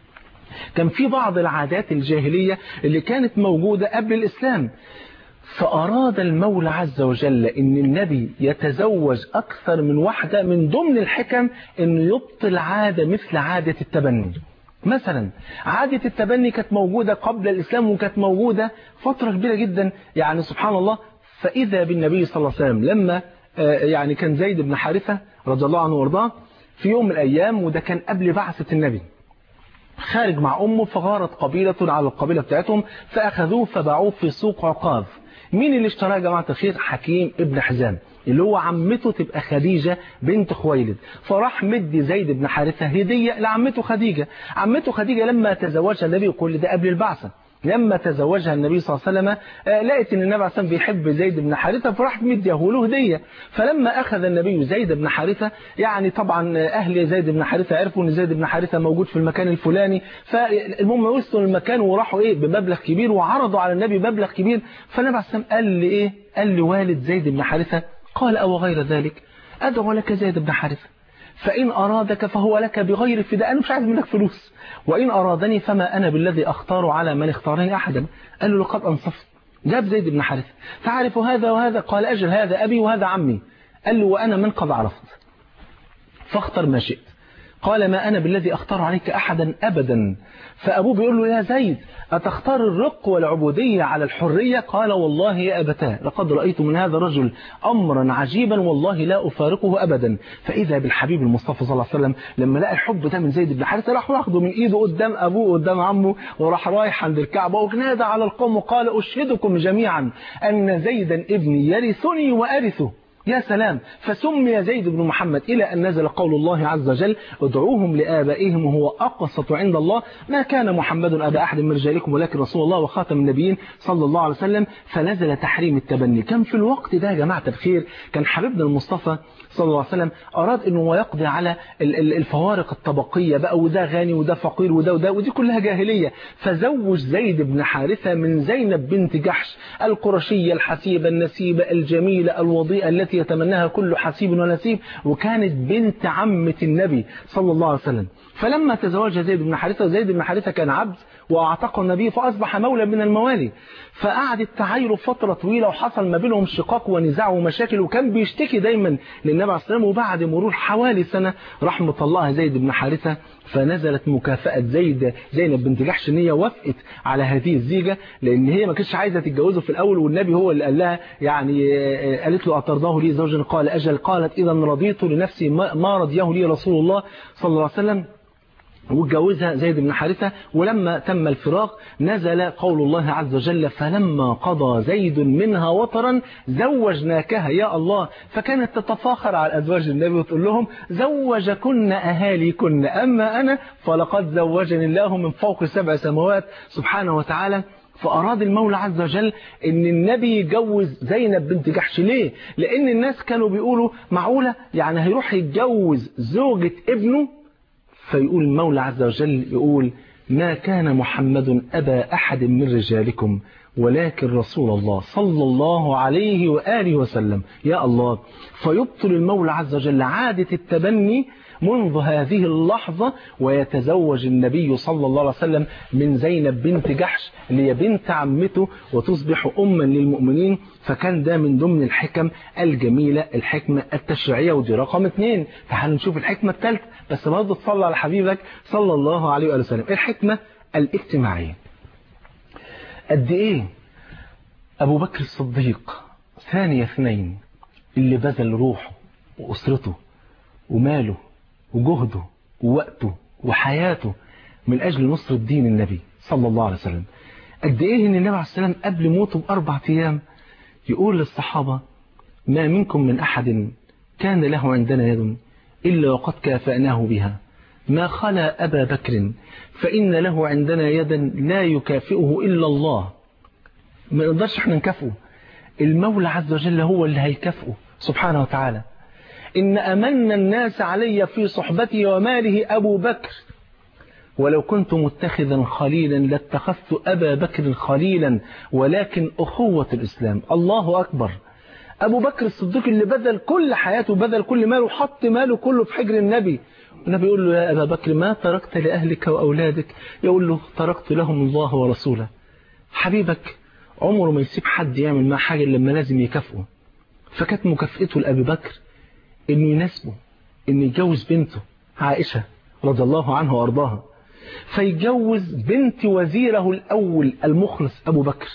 كان في بعض العادات الجاهلية اللي كانت موجودة قبل الإسلام فأراد المولى عز وجل أن النبي يتزوج أكثر من واحدة من ضمن الحكم أنه يبطل عادة مثل عادة التبني مثلا عادة التبني كانت موجودة قبل الإسلام وكانت موجودة فترة كبيرة جدا يعني سبحان الله فإذا بالنبي صلى الله عليه وسلم لما يعني كان زيد بن حارثة رضي الله عنه وارضاه في يوم من الأيام وده كان قبل بعثة النبي خارج مع أمه فغارت قبيلة على القبيلة بتاعتهم فأخذوه فباعوه في سوق عقاذ مين اللي اشتراه يا جماعة الخير حكيم ابن حزام اللي هو عمته تبقى خديجة بنت خويلد فراح مدي زيد بن حارثة هدية لعمته خديجة عمته خديجة لما تزوجها النبي كل ده قبل البعثة لما تزوجها النبي صلى الله عليه وسلم لقيت ان النبي عليه الصلاه بيحب زيد بن حارثه فراحت مديه له هديه فلما اخذ النبي زيد بن حارثه يعني طبعا اهل زيد بن حارثه عرفوا ان زيد بن حارثه موجود في المكان الفلاني فالمهم وصلوا المكان وراحوا ايه بمبلغ كبير وعرضوا على النبي مبلغ كبير فالنبي عليه الصلاه قال لي ايه قال لوالد زيد بن حارثه قال او غير ذلك ادعو لك زيد بن حارثه فإن أرادك فهو لك بغير فداء أنا مش عايز منك فلوس وإن أرادني فما أنا بالذي أختار على من اختارني أحدا قال له لقد أنصفت جاب زيد بن حارثة تعرف هذا وهذا قال أجل هذا أبي وهذا عمي قال له وأنا من قد عرفت فاختر ما شئت قال ما أنا بالذي أختار عليك أحدا أبدا فأبوه بيقول له يا زيد أتختار الرق والعبودية على الحرية قال والله يا أبتاه لقد رأيت من هذا الرجل أمرا عجيبا والله لا أفارقه أبدا فإذا بالحبيب المصطفى صلى الله عليه وسلم لما لقى الحب ده من زيد بن حارثة راح واخده من إيده قدام أبوه قدام عمه وراح رايح عند الكعبة وجنادى على القوم وقال أشهدكم جميعا أن زيدا ابني يرثني وأرثه يا سلام فسمي زيد بن محمد إلى أن نزل قول الله عز وجل ادعوهم لآبائهم وهو أقسط عند الله ما كان محمد أبا أحد من رجالكم ولكن رسول الله وخاتم النبيين صلى الله عليه وسلم فنزل تحريم التبني كان في الوقت ده يا جماعة الخير كان حبيبنا المصطفى صلى الله عليه وسلم أراد أنه يقضي على الفوارق الطبقية بقى وده غني وده فقير وده وده ودي كلها جاهلية فزوج زيد بن حارثة من زينب بنت جحش القرشية الحسيبة النسيبة الجميلة الوضيئة التي يتمناها كل حسيب ونسيب وكانت بنت عمة النبي صلى الله عليه وسلم فلما تزوج زيد بن حارثة زيد بن حارثة كان عبد وأعتقه النبي فأصبح مولى من الموالي فقعدت تعايروا فترة طويلة وحصل ما بينهم شقاق ونزاع ومشاكل وكان بيشتكي دايما للنبي عليه السلام وبعد مرور حوالي سنة راح مطلقها زيد بن حارثة فنزلت مكافأة زيد زينب بنت جحش ان هي وافقت على هذه الزيجة لأن هي ما كانتش عايزة تتجوزه في الأول والنبي هو اللي قال لها يعني قالت له أترضاه لي زوجا قال أجل قالت إذا رضيت لنفسي ما رضيه لي رسول الله صلى الله عليه وسلم واتجوزها زيد بن حارثة ولما تم الفراق نزل قول الله عز وجل فلما قضى زيد منها وطرا زوجناكها يا الله فكانت تتفاخر على أزواج النبي وتقول لهم زوجكن أهاليكن أما أنا فلقد زوجني الله من فوق سبع سماوات سبحانه وتعالى فأراد المولى عز وجل ان النبي يجوز زينب بنت جحش ليه لان الناس كانوا بيقولوا معقولة يعني هيروح يتجوز زوجة ابنه فيقول المولى عز وجل يقول ما كان محمد أبا أحد من رجالكم ولكن رسول الله صلى الله عليه وآله وسلم يا الله فيبطل المولى عز وجل عادة التبني منذ هذه اللحظة ويتزوج النبي صلى الله عليه وسلم من زينب بنت جحش اللي هي بنت عمته وتصبح أما للمؤمنين فكان ده من ضمن الحكم الجميلة الحكمة التشريعية ودي رقم اثنين تعالوا نشوف الحكمة الثالثة بس برضه تصلى على حبيبك صلى الله عليه وآله وسلم الحكمة الاجتماعية قد ايه أبو بكر الصديق ثاني اثنين اللي بذل روحه وأسرته وماله وجهده ووقته وحياته من أجل نصر الدين النبي صلى الله عليه وسلم قد إيه إن النبي عليه السلام قبل موته بأربع أيام يقول للصحابة ما منكم من أحد كان له عندنا يد إلا وقد كافأناه بها ما خلا أبا بكر فإن له عندنا يدا لا يكافئه إلا الله ما نقدرش احنا نكافئه المولى عز وجل هو اللي هيكافئه سبحانه وتعالى إن أمن الناس علي في صحبتي وماله أبو بكر ولو كنت متخذا خليلا لاتخذت أبا بكر خليلا ولكن أخوة الإسلام الله أكبر أبو بكر الصديق اللي بذل كل حياته بذل كل ماله وحط ماله كله في حجر النبي النبي يقول له يا أبا بكر ما تركت لأهلك وأولادك يقول له تركت لهم الله ورسوله حبيبك عمره ما يسيب حد يعمل معاه حاجة لما لازم يكافئه فكانت مكافئته لأبي بكر انه يناسبه انه يتجوز بنته عائشة رضي الله عنها وارضاها فيتجوز بنت وزيره الاول المخلص ابو بكر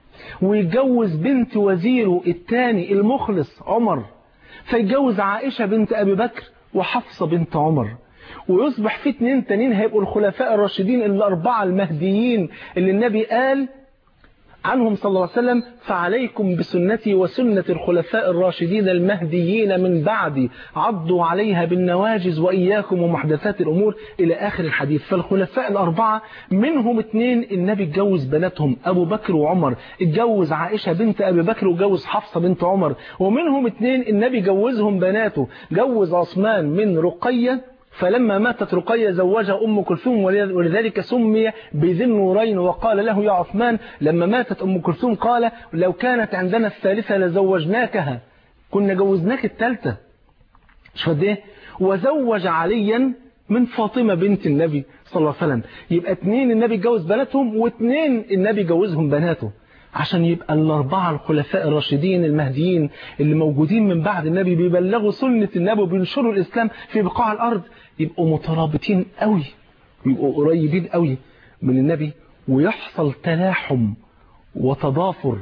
ويتجوز بنت وزيره الثاني المخلص عمر فيتجوز عائشة بنت ابي بكر وحفصة بنت عمر ويصبح في اتنين تانيين هيبقوا الخلفاء الراشدين الاربعة المهديين اللي النبي قال عنهم صلى الله عليه وسلم فعليكم بسنتي وسنة الخلفاء الراشدين المهديين من بعدي عضوا عليها بالنواجز وإياكم ومحدثات الأمور إلى آخر الحديث فالخلفاء الأربعة منهم اثنين النبي اتجوز بناتهم أبو بكر وعمر اتجوز عائشة بنت أبي بكر وجوز حفصة بنت عمر ومنهم اثنين النبي جوزهم بناته جوز عثمان من رقية فلما ماتت رقية زوجها أم كلثوم ولذلك سمي بذي النورين وقال له يا عثمان لما ماتت أم كلثوم قال لو كانت عندنا الثالثة لزوجناكها كنا جوزناك الثالثة مش فد ايه وزوج عليا من فاطمة بنت النبي صلى الله عليه وسلم يبقى اتنين النبي جوز بناتهم واتنين النبي جوزهم بناته عشان يبقى الأربعة الخلفاء الراشدين المهديين اللي موجودين من بعد النبي بيبلغوا سنة النبي وبينشروا الإسلام في بقاع الأرض يبقوا مترابطين قوي يبقوا قريبين قوي من النبي ويحصل تلاحم وتضافر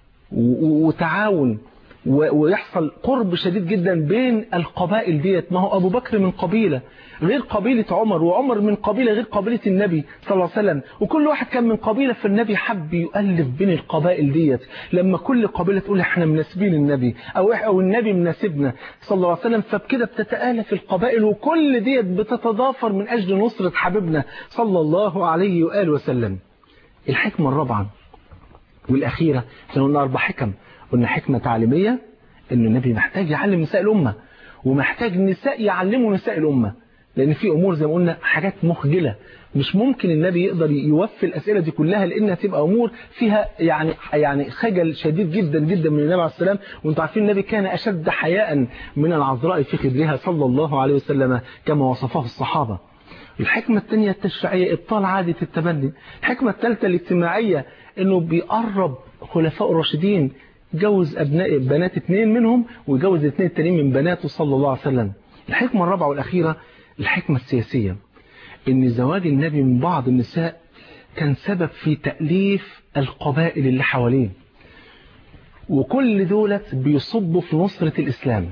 وتعاون ويحصل قرب شديد جدا بين القبائل ديت ما هو أبو بكر من قبيلة غير قبيلة عمر وعمر من قبيلة غير قبيلة النبي صلى الله عليه وسلم وكل واحد كان من قبيلة فالنبي حب يؤلف بين القبائل ديت لما كل قبيلة تقول احنا مناسبين النبي أو, أو النبي مناسبنا صلى الله عليه وسلم فبكده بتتآلف القبائل وكل ديت بتتضافر من أجل نصرة حبيبنا صلى الله عليه وآله وسلم الحكمة الرابعة والأخيرة احنا قلنا أربع حكم قلنا حكمة تعليمية ان النبي محتاج يعلم نساء الأمة ومحتاج النساء يعلموا نساء الأمة لأن في أمور زي ما قلنا حاجات مخجلة مش ممكن النبي يقدر يوفي الأسئلة دي كلها لأنها تبقى أمور فيها يعني يعني خجل شديد جدا جدا من النبي عليه السلام وانتم عارفين النبي كان أشد حياء من العذراء في خدرها صلى الله عليه وسلم كما وصفه الصحابة الحكمة الثانية التشريعية إبطال عادة التبني الحكمة الثالثة الاجتماعية انه بيقرب خلفاء الراشدين جوز أبناء بنات اثنين منهم ويجوز اثنين التانيين من بناته صلى الله عليه وسلم الحكمة الرابعة والأخيرة الحكمة السياسية ان زواج النبي من بعض النساء كان سبب في تأليف القبائل اللي حواليه وكل دولت بيصبوا في نصرة الإسلام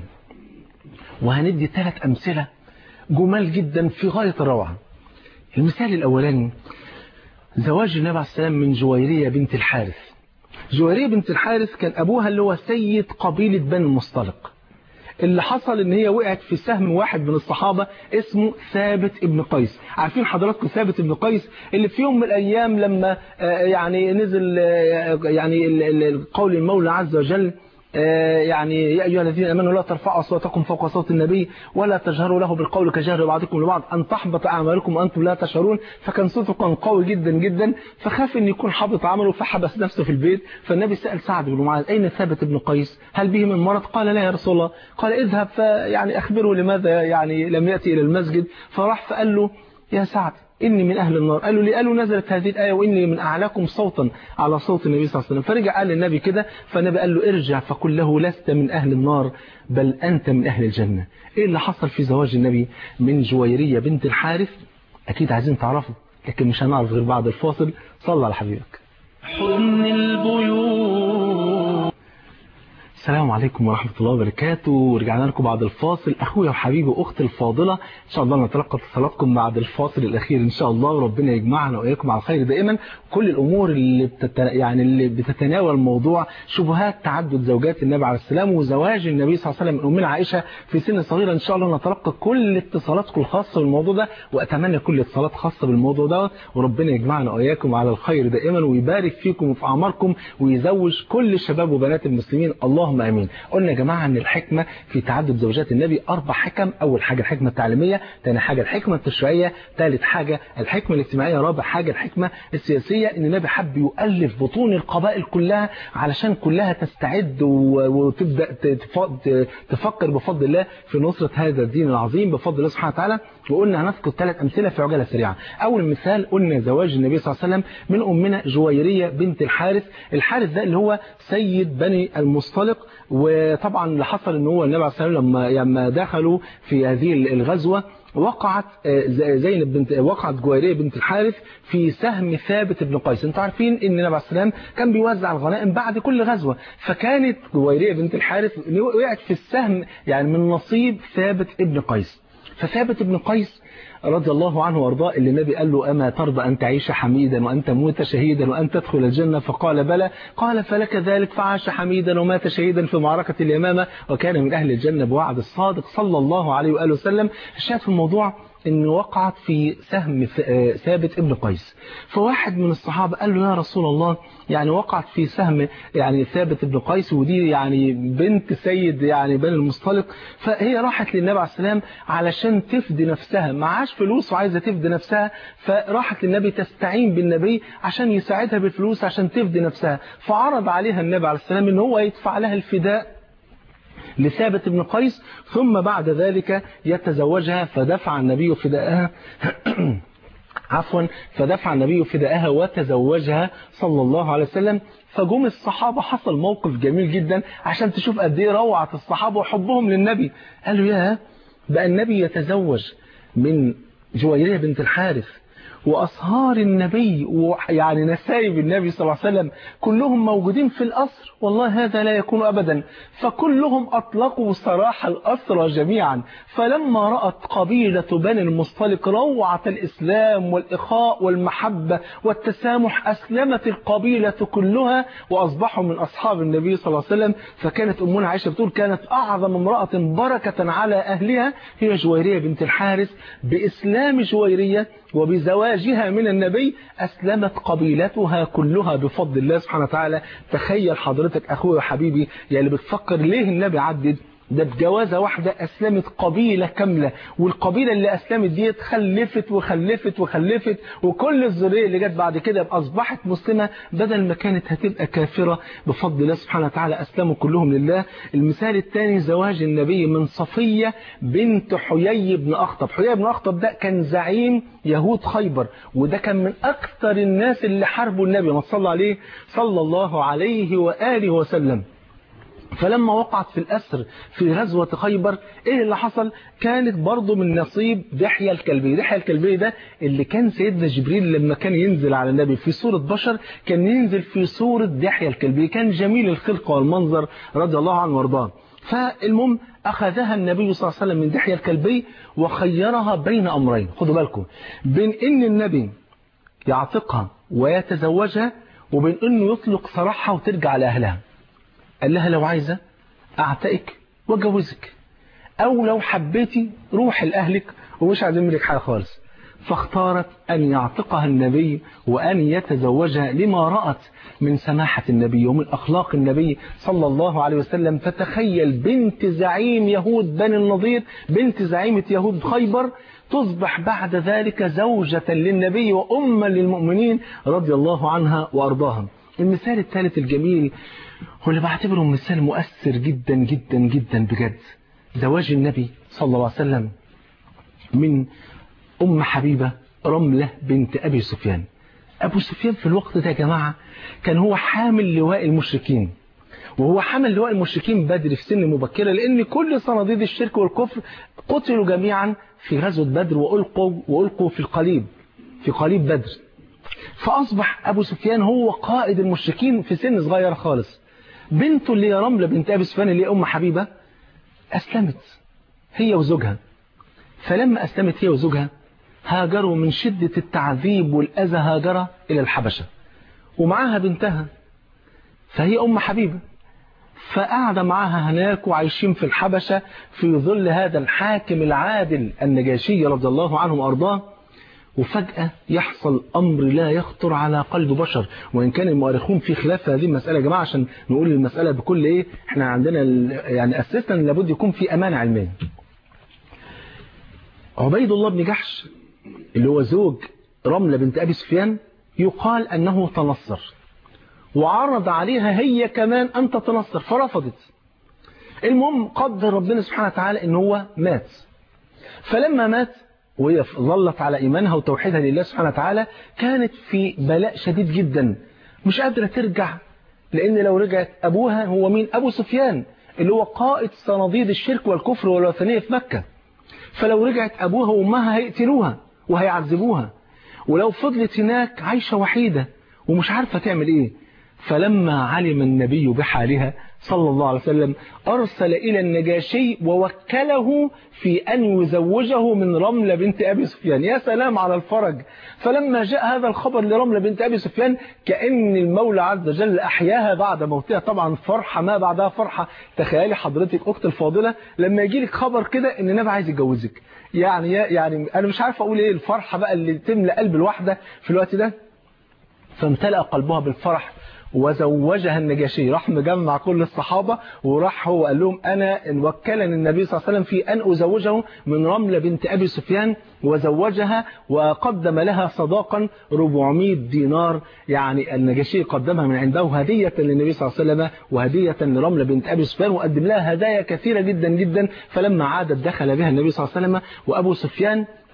وهندي ثلاث أمثلة جمال جدا في غاية الروعة المثال الأولاني زواج النبي عليه السلام من جويرية بنت الحارث جويرية بنت الحارث كان أبوها اللي هو سيد قبيلة بني المصطلق اللي حصل ان هي وقعت في سهم واحد من الصحابة اسمه ثابت ابن قيس عارفين حضراتكم ثابت ابن قيس اللي في يوم من الايام لما يعني نزل يعني قول المولى عز وجل يعني يا أيها الذين أمنوا لا ترفعوا أصواتكم فوق صوت النبي ولا تجهروا له بالقول كجهر بعضكم لبعض أن تحبط أعمالكم وأنتم لا تشعرون فكان صوته كان قوي جدا جدا فخاف أن يكون حبط عمله فحبس نفسه في البيت فالنبي سأل سعد بن معاذ أين ثابت بن قيس هل به من مرض قال لا يا رسول الله قال اذهب فيعني أخبره لماذا يعني لم يأتي إلى المسجد فراح فقال له يا سعد إني من أهل النار قالوا لي قالوا نزلت هذه الآية وإني من أعلاكم صوتا على صوت النبي صلى الله عليه وسلم فرجع قال للنبي كده فالنبي قال له ارجع فقل له لست من أهل النار بل أنت من أهل الجنة إيه اللي حصل في زواج النبي من جويرية بنت الحارث أكيد عايزين تعرفوا لكن مش هنعرف غير بعد الفاصل صلى على حبيبك حضن البيوت السلام عليكم ورحمة الله وبركاته ورجعنا لكم بعد الفاصل أخويا وحبيبي وأختي الفاضلة إن شاء الله نتلقى اتصالاتكم بعد الفاصل الأخير إن شاء الله وربنا يجمعنا وإياكم على الخير دائما كل الأمور اللي بتت... يعني اللي بتتناول موضوع شبهات تعدد زوجات النبي عليه السلام وزواج النبي صلى الله عليه وسلم من أمنا عائشة في سن صغيرة إن شاء الله نتلقى كل اتصالاتكم الخاصة بالموضوع ده وأتمنى كل اتصالات خاصة بالموضوع ده وربنا يجمعنا وإياكم على الخير دائما ويبارك فيكم وفي أعماركم ويزوج كل شباب وبنات المسلمين اللهم آمين قلنا يا جماعة ان الحكمة في تعدد زوجات النبي اربع حكم اول حاجة الحكمة التعليمية ثاني حاجة الحكمة التشريعية ثالث حاجة الحكمة الاجتماعية رابع حاجة الحكمة السياسية ان النبي حب يؤلف بطون القبائل كلها علشان كلها تستعد وتبدأ تفكر بفضل الله في نصرة هذا الدين العظيم بفضل الله سبحانه وتعالى وقلنا هنذكر ثلاث امثلة في عجالة سريعة اول مثال قلنا زواج النبي صلى الله عليه وسلم من امنا جويرية بنت الحارث الحارث ده اللي هو سيد بني المصطلق وطبعا اللي حصل ان هو النبي عليه الصلاه والسلام لما لما دخلوا في هذه الغزوه وقعت زينب بنت وقعت جويريه بنت الحارث في سهم ثابت بن قيس انتوا عارفين ان النبي عليه السلام كان بيوزع الغنائم بعد كل غزوه فكانت جويريه بنت الحارث وقعت في السهم يعني من نصيب ثابت ابن قيس فثابت ابن قيس رضي الله عنه وارضاه اللي النبي قال له أما ترضى أن تعيش حميدا وأن تموت شهيدا وأن تدخل الجنة فقال بلى قال فلك ذلك فعاش حميدا ومات شهيدا في معركة اليمامة وكان من أهل الجنة بوعد الصادق صلى الله عليه وآله وسلم الشاهد في الموضوع ان وقعت في سهم ثابت ابن قيس فواحد من الصحابة قال له يا رسول الله يعني وقعت في سهم يعني ثابت ابن قيس ودي يعني بنت سيد يعني بني المصطلق فهي راحت للنبي عليه السلام علشان تفدي نفسها معاش فلوس وعايزة تفدي نفسها فراحت للنبي تستعين بالنبي عشان يساعدها بالفلوس عشان تفدي نفسها فعرض عليها النبي عليه السلام ان هو يدفع لها الفداء لثابت بن قيس ثم بعد ذلك يتزوجها فدفع النبي فداءها عفوا فدفع النبي فداءها وتزوجها صلى الله عليه وسلم فجم الصحابة حصل موقف جميل جدا عشان تشوف قد ايه روعة الصحابة وحبهم للنبي قالوا يا بقى النبي يتزوج من جويرية بنت الحارث وأصهار النبي ويعني نسايب النبي صلى الله عليه وسلم كلهم موجودين في الأسر والله هذا لا يكون أبدا فكلهم أطلقوا سراح الأسرى جميعا فلما رأت قبيلة بني المصطلق روعة الإسلام والإخاء والمحبة والتسامح أسلمت القبيلة كلها وأصبحوا من أصحاب النبي صلى الله عليه وسلم فكانت أمنا عائشة بتقول كانت أعظم امرأة بركة على أهلها هي جويرية بنت الحارث بإسلام جويرية وبزواجها من النبي أسلمت قبيلتها كلها بفضل الله سبحانه وتعالى تخيل حضرتك أخوي وحبيبي يا اللي بتفكر ليه النبي عدد ده بجوازة واحدة أسلمت قبيلة كاملة والقبيلة اللي أسلمت ديت خلفت وخلفت وخلفت وكل الذرية اللي جت بعد كده أصبحت مسلمة بدل ما كانت هتبقى كافرة بفضل الله سبحانه وتعالى أسلموا كلهم لله المثال الثاني زواج النبي من صفية بنت حيي بن أخطب حيي بن أخطب ده كان زعيم يهود خيبر وده كان من أكثر الناس اللي حاربوا النبي ما صلى عليه صلى الله عليه وآله وسلم فلما وقعت في الأسر في غزوة خيبر إيه اللي حصل كانت برضو من نصيب دحية الكلبي دحية الكلبي ده اللي كان سيدنا جبريل لما كان ينزل على النبي في صورة بشر كان ينزل في صورة دحية الكلبي كان جميل الخلق والمنظر رضي الله عنه وارضاه فالمهم أخذها النبي صلى الله عليه وسلم من دحية الكلبي وخيرها بين أمرين خدوا بالكم بين إن النبي يعتقها ويتزوجها وبين إنه يطلق سراحها وترجع لأهلها قال لها لو عايزة أعتقك وأجوزك أو لو حبيتي روح لأهلك ومش عايزين منك حاجة خالص فاختارت أن يعتقها النبي وأن يتزوجها لما رأت من سماحة النبي ومن أخلاق النبي صلى الله عليه وسلم فتخيل بنت زعيم يهود بني النضير بنت زعيمة يهود خيبر تصبح بعد ذلك زوجة للنبي وأما للمؤمنين رضي الله عنها وأرضاها المثال الثالث الجميل هو اللي بعتبره مثال مؤثر جدا جدا جدا بجد زواج النبي صلى الله عليه وسلم من أم حبيبة رملة بنت أبي سفيان أبو سفيان في الوقت ده يا جماعة كان هو حامل لواء المشركين وهو حمل لواء المشركين بدري في سن مبكرة لأن كل صناديد الشرك والكفر قتلوا جميعا في غزوة بدر وألقوا, وألقوا في القليب في قليب بدر فأصبح أبو سفيان هو قائد المشركين في سن صغير خالص بنته اللي هي رملة بنت أبي سفيان اللي هي أم حبيبة أسلمت هي وزوجها فلما أسلمت هي وزوجها هاجروا من شدة التعذيب والأذى هاجرة إلى الحبشة ومعاها بنتها فهي أم حبيبة فقعد معاها هناك وعايشين في الحبشة في ظل هذا الحاكم العادل النجاشي رضي الله عنه وأرضاه وفجأة يحصل أمر لا يخطر على قلب بشر وإن كان المؤرخون في خلاف هذه المسألة يا جماعة عشان نقول المسألة بكل إيه إحنا عندنا يعني أساسا لابد يكون في أمانة علمية عبيد الله بن جحش اللي هو زوج رملة بنت أبي سفيان يقال أنه تنصر وعرض عليها هي كمان أن تتنصر فرفضت المهم قدر ربنا سبحانه وتعالى أن هو مات فلما مات وهي ظلت على إيمانها وتوحيدها لله سبحانه وتعالى كانت في بلاء شديد جدا مش قادرة ترجع لأن لو رجعت أبوها هو مين أبو سفيان اللي هو قائد صناديد الشرك والكفر والوثنية في مكة فلو رجعت أبوها وأمها هيقتلوها وهيعذبوها ولو فضلت هناك عايشة وحيدة ومش عارفة تعمل إيه فلما علم النبي بحالها صلى الله عليه وسلم أرسل إلى النجاشي ووكله في أن يزوجه من رملة بنت أبي سفيان يا سلام على الفرج فلما جاء هذا الخبر لرملة بنت أبي سفيان كأن المولى عز وجل أحياها بعد موتها طبعا فرحة ما بعدها فرحة تخيلي حضرتك أخت الفاضلة لما يجي لك خبر كده إن النبي عايز يتجوزك يعني يعني أنا مش عارف أقول إيه الفرحة بقى اللي تملأ قلب الواحدة في الوقت ده فامتلأ قلبها بالفرح وزوجها النجاشي راح مجمع كل الصحابة وراح هو قال لهم أنا وكلني النبي صلى الله عليه وسلم في أن أزوجه من رملة بنت أبي سفيان وزوجها وقدم لها صداقا 400 دينار يعني النجاشي قدمها من عنده هدية للنبي صلى الله عليه وسلم وهدية لرملة بنت أبي سفيان وقدم لها هدايا كثيرة جدا جدا فلما عادت دخل بها النبي صلى الله عليه وسلم وأبو سفيان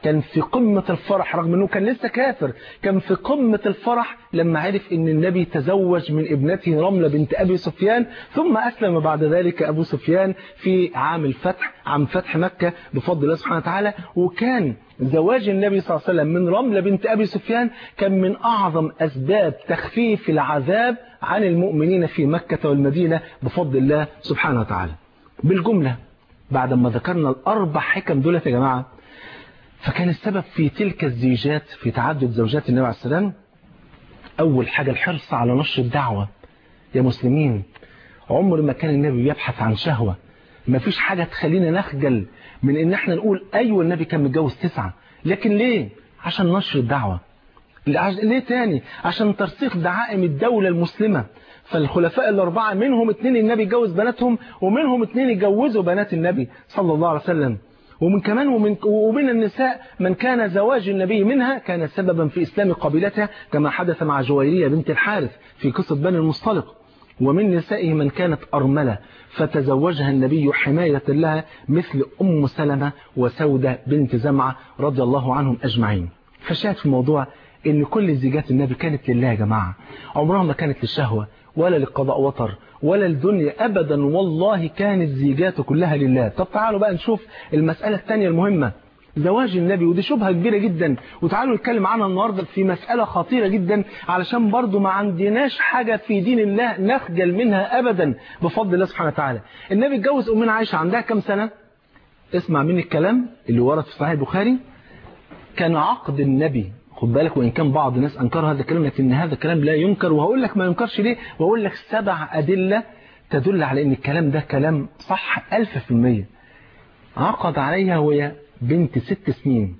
كان في قمة الفرح رغم أنه كان لسه كافر كان في قمة الفرح لما عرف أن النبي تزوج من ابنته رملة بنت أبي سفيان ثم أسلم بعد ذلك أبو سفيان في عام الفتح عام فتح مكة بفضل الله سبحانه وتعالى وكان زواج النبي صلى الله عليه وسلم من رملة بنت أبي سفيان كان من أعظم أسباب تخفيف العذاب عن المؤمنين في مكة والمدينة بفضل الله سبحانه وتعالى بالجملة بعد ما ذكرنا الأربع حكم دولة يا جماعة فكان السبب في تلك الزيجات في تعدد زوجات النبي عليه السلام أول حاجة الحرص على نشر الدعوة يا مسلمين عمر ما كان النبي يبحث عن شهوة ما فيش حاجة تخلينا نخجل من ان احنا نقول ايوه النبي كان متجوز تسعة لكن ليه عشان نشر الدعوة ليه تاني عشان ترسيخ دعائم الدولة المسلمة فالخلفاء الأربعة منهم اتنين النبي جوز بناتهم ومنهم اتنين يجوزوا بنات النبي صلى الله عليه وسلم ومن كمان ومن, ومن النساء من كان زواج النبي منها كان سببا في إسلام قبيلتها كما حدث مع جويرية بنت الحارث في قصة بني المصطلق ومن نسائه من كانت أرملة فتزوجها النبي حماية لها مثل أم سلمة وسودة بنت زمعة رضي الله عنهم أجمعين فشاهد في الموضوع ان كل زيجات النبي كانت لله يا جماعة عمرها ما كانت للشهوة ولا للقضاء وطر ولا الدنيا أبدا والله كانت زيجاته كلها لله طب تعالوا بقى نشوف المسألة الثانية المهمة زواج النبي ودي شبهة كبيرة جدا وتعالوا نتكلم عنها النهاردة في مسألة خطيرة جدا علشان برضو ما عندناش حاجة في دين الله نخجل منها أبدا بفضل الله سبحانه وتعالى النبي اتجوز أمنا عائشة عندها كم سنة اسمع مني الكلام اللي ورد في صحيح البخاري كان عقد النبي خد بالك وإن كان بعض الناس أنكر هذا الكلام لكن هذا الكلام لا ينكر وهقول لك ما ينكرش ليه وهقول لك سبع أدلة تدل على أن الكلام ده كلام صح ألف في المية عقد عليها وهي بنت ست سنين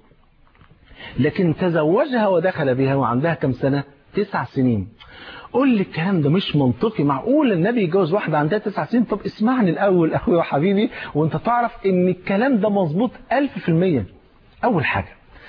لكن تزوجها ودخل بها وعندها كم سنة تسع سنين قول لي الكلام ده مش منطقي معقول النبي يتجوز واحدة عندها تسع سنين طب اسمعني الأول أخوي وحبيبي وانت تعرف ان الكلام ده مظبوط ألف في المية أول حاجة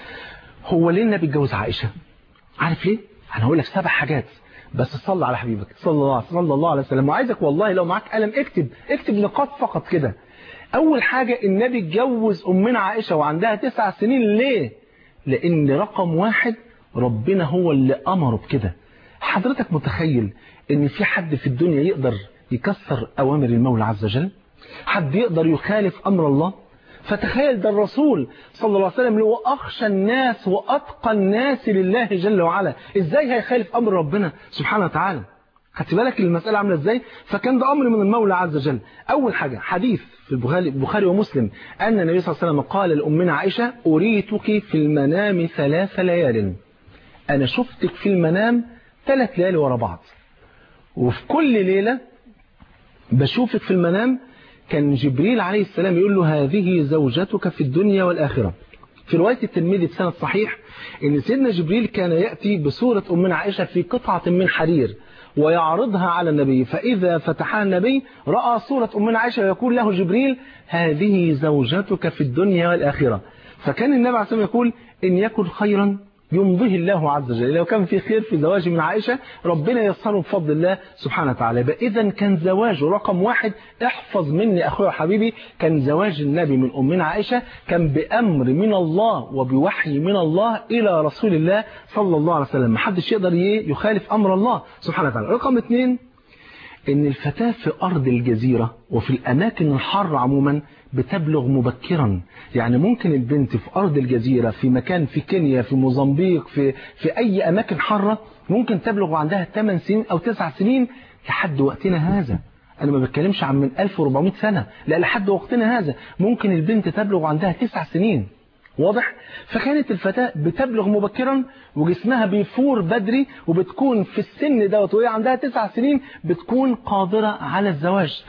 هو ليه النبي اتجوز عائشة عارف ليه انا هقول لك سبع حاجات بس صلى على حبيبك صلى الله صلى الله عليه وسلم وعايزك والله لو معاك قلم اكتب اكتب نقاط فقط كده اول حاجة النبي اتجوز امنا عائشة وعندها تسع سنين ليه لان رقم واحد ربنا هو اللي امره بكده حضرتك متخيل ان في حد في الدنيا يقدر يكسر اوامر المولى عز وجل حد يقدر يخالف امر الله فتخيل ده الرسول صلى الله عليه وسلم اللي هو أخشى الناس وأتقى الناس لله جل وعلا إزاي هيخالف أمر ربنا سبحانه وتعالى خدت بالك المسألة عاملة إزاي فكان ده أمر من المولى عز وجل أول حاجة حديث في البخاري, البخاري ومسلم أن النبي صلى الله عليه وسلم قال لأمنا عائشة أريتك في المنام ثلاث ليال أنا شفتك في المنام ثلاث ليالي ورا بعض وفي كل ليلة بشوفك في المنام كان جبريل عليه السلام يقول له هذه زوجتك في الدنيا والآخرة في رواية الترمذي بسند صحيح ان سيدنا جبريل كان يأتي بصورة أمنا عائشة في قطعة من حرير ويعرضها على النبي فإذا فتحها النبي رأى صورة أمنا عائشة ويقول له جبريل هذه زوجتك في الدنيا والآخرة فكان النبي عليه السلام يقول إن يكن خيرا يمضيه الله عز وجل لو كان في خير في زواج من عائشة ربنا يسره بفضل الله سبحانه وتعالى إذا كان زواجه رقم واحد احفظ مني أخويا وحبيبي كان زواج النبي من أمنا عائشة كان بأمر من الله وبوحي من الله إلى رسول الله صلى الله عليه وسلم محدش يقدر يخالف أمر الله سبحانه وتعالى رقم اثنين ان الفتاة في أرض الجزيرة وفي الأماكن الحارة عموما بتبلغ مبكرا يعني ممكن البنت في أرض الجزيرة في مكان في كينيا في موزمبيق في, في أي أماكن حارة ممكن تبلغ عندها 8 سنين أو 9 سنين لحد وقتنا هذا أنا ما بتكلمش عن من 1400 سنة لا لحد وقتنا هذا ممكن البنت تبلغ عندها 9 سنين واضح فكانت الفتاة بتبلغ مبكرا وجسمها بيفور بدري وبتكون في السن دوت وهي عندها تسع سنين بتكون قادرة على الزواج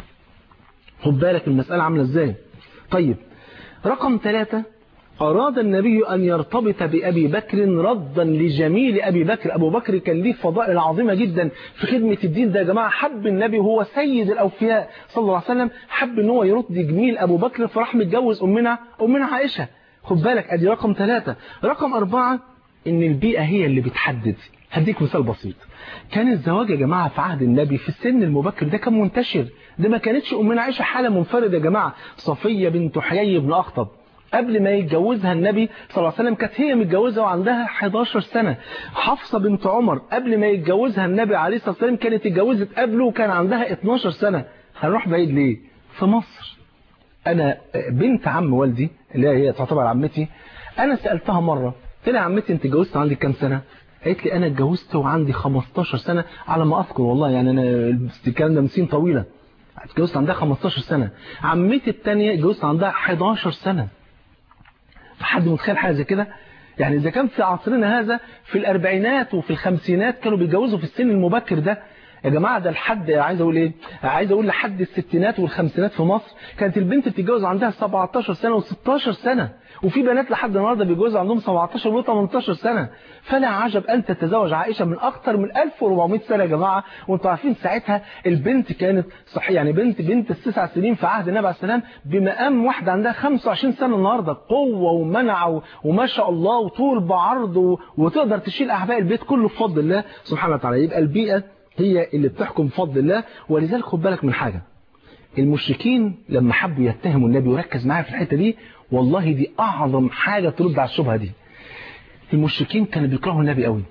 خد بالك المسألة عاملة ازاي طيب رقم ثلاثة أراد النبي أن يرتبط بأبي بكر ردا لجميل أبي بكر أبو بكر كان ليه فضائل عظيمة جدا في خدمة الدين ده يا جماعة حب النبي هو سيد الأوفياء صلى الله عليه وسلم حب ان هو يرد جميل أبو بكر فراح متجوز أمنا أمنا عائشة خد بالك ادي رقم ثلاثة رقم أربعة ان البيئة هي اللي بتحدد هديك مثال بسيط كان الزواج يا جماعة في عهد النبي في السن المبكر ده كان منتشر ده ما كانتش أمنا عائشة حالة منفردة يا جماعة صفية بنت حيي بن أخطب قبل ما يتجوزها النبي صلى الله عليه وسلم كانت هي متجوزة وعندها 11 سنة حفصة بنت عمر قبل ما يتجوزها النبي عليه الصلاة والسلام كانت اتجوزت قبله وكان عندها 12 سنة هنروح بعيد ليه في مصر أنا بنت عم والدي اللي هي تعتبر عمتي أنا سألتها مرة قلت لها يا عمتي أنت اتجوزت عندك كام سنة قالت لي أنا اتجوزت وعندي 15 سنة على ما أذكر والله يعني أنا الكلام ده من سنين طويلة اتجوزت عندها 15 سنة عمتي الثانيه اتجوزت عندها 11 سنة حد متخيل حاجة زي كده يعني إذا كان في عصرنا هذا في الأربعينات وفي الخمسينات كانوا بيتجوزوا في السن المبكر ده يا جماعة ده لحد عايز أقول إيه عايز أقول لحد الستينات والخمسينات في مصر كانت البنت بتتجوز عندها 17 سنة و16 سنة وفي بنات لحد النهارده بيتجوزوا عندهم 17 و18 سنة فلا عجب أن تتزوج عائشة من أكثر من 1400 سنة يا جماعة وانتم عارفين ساعتها البنت كانت صحيح يعني بنت بنت التسع سنين في عهد النبي عليه السلام بمقام واحدة عندها 25 سنة النهارده قوة ومنع وما شاء الله وطول بعرض وتقدر تشيل أعباء البيت كله بفضل الله سبحانه وتعالى يبقى البيئة هي اللي بتحكم بفضل الله ولذلك خد بالك من حاجة المشركين لما حبوا يتهموا النبي وركز معايا في الحتة دي والله دي أعظم حاجة ترد على الشبهة دي المشركين كانوا بيكرهوا النبي قوي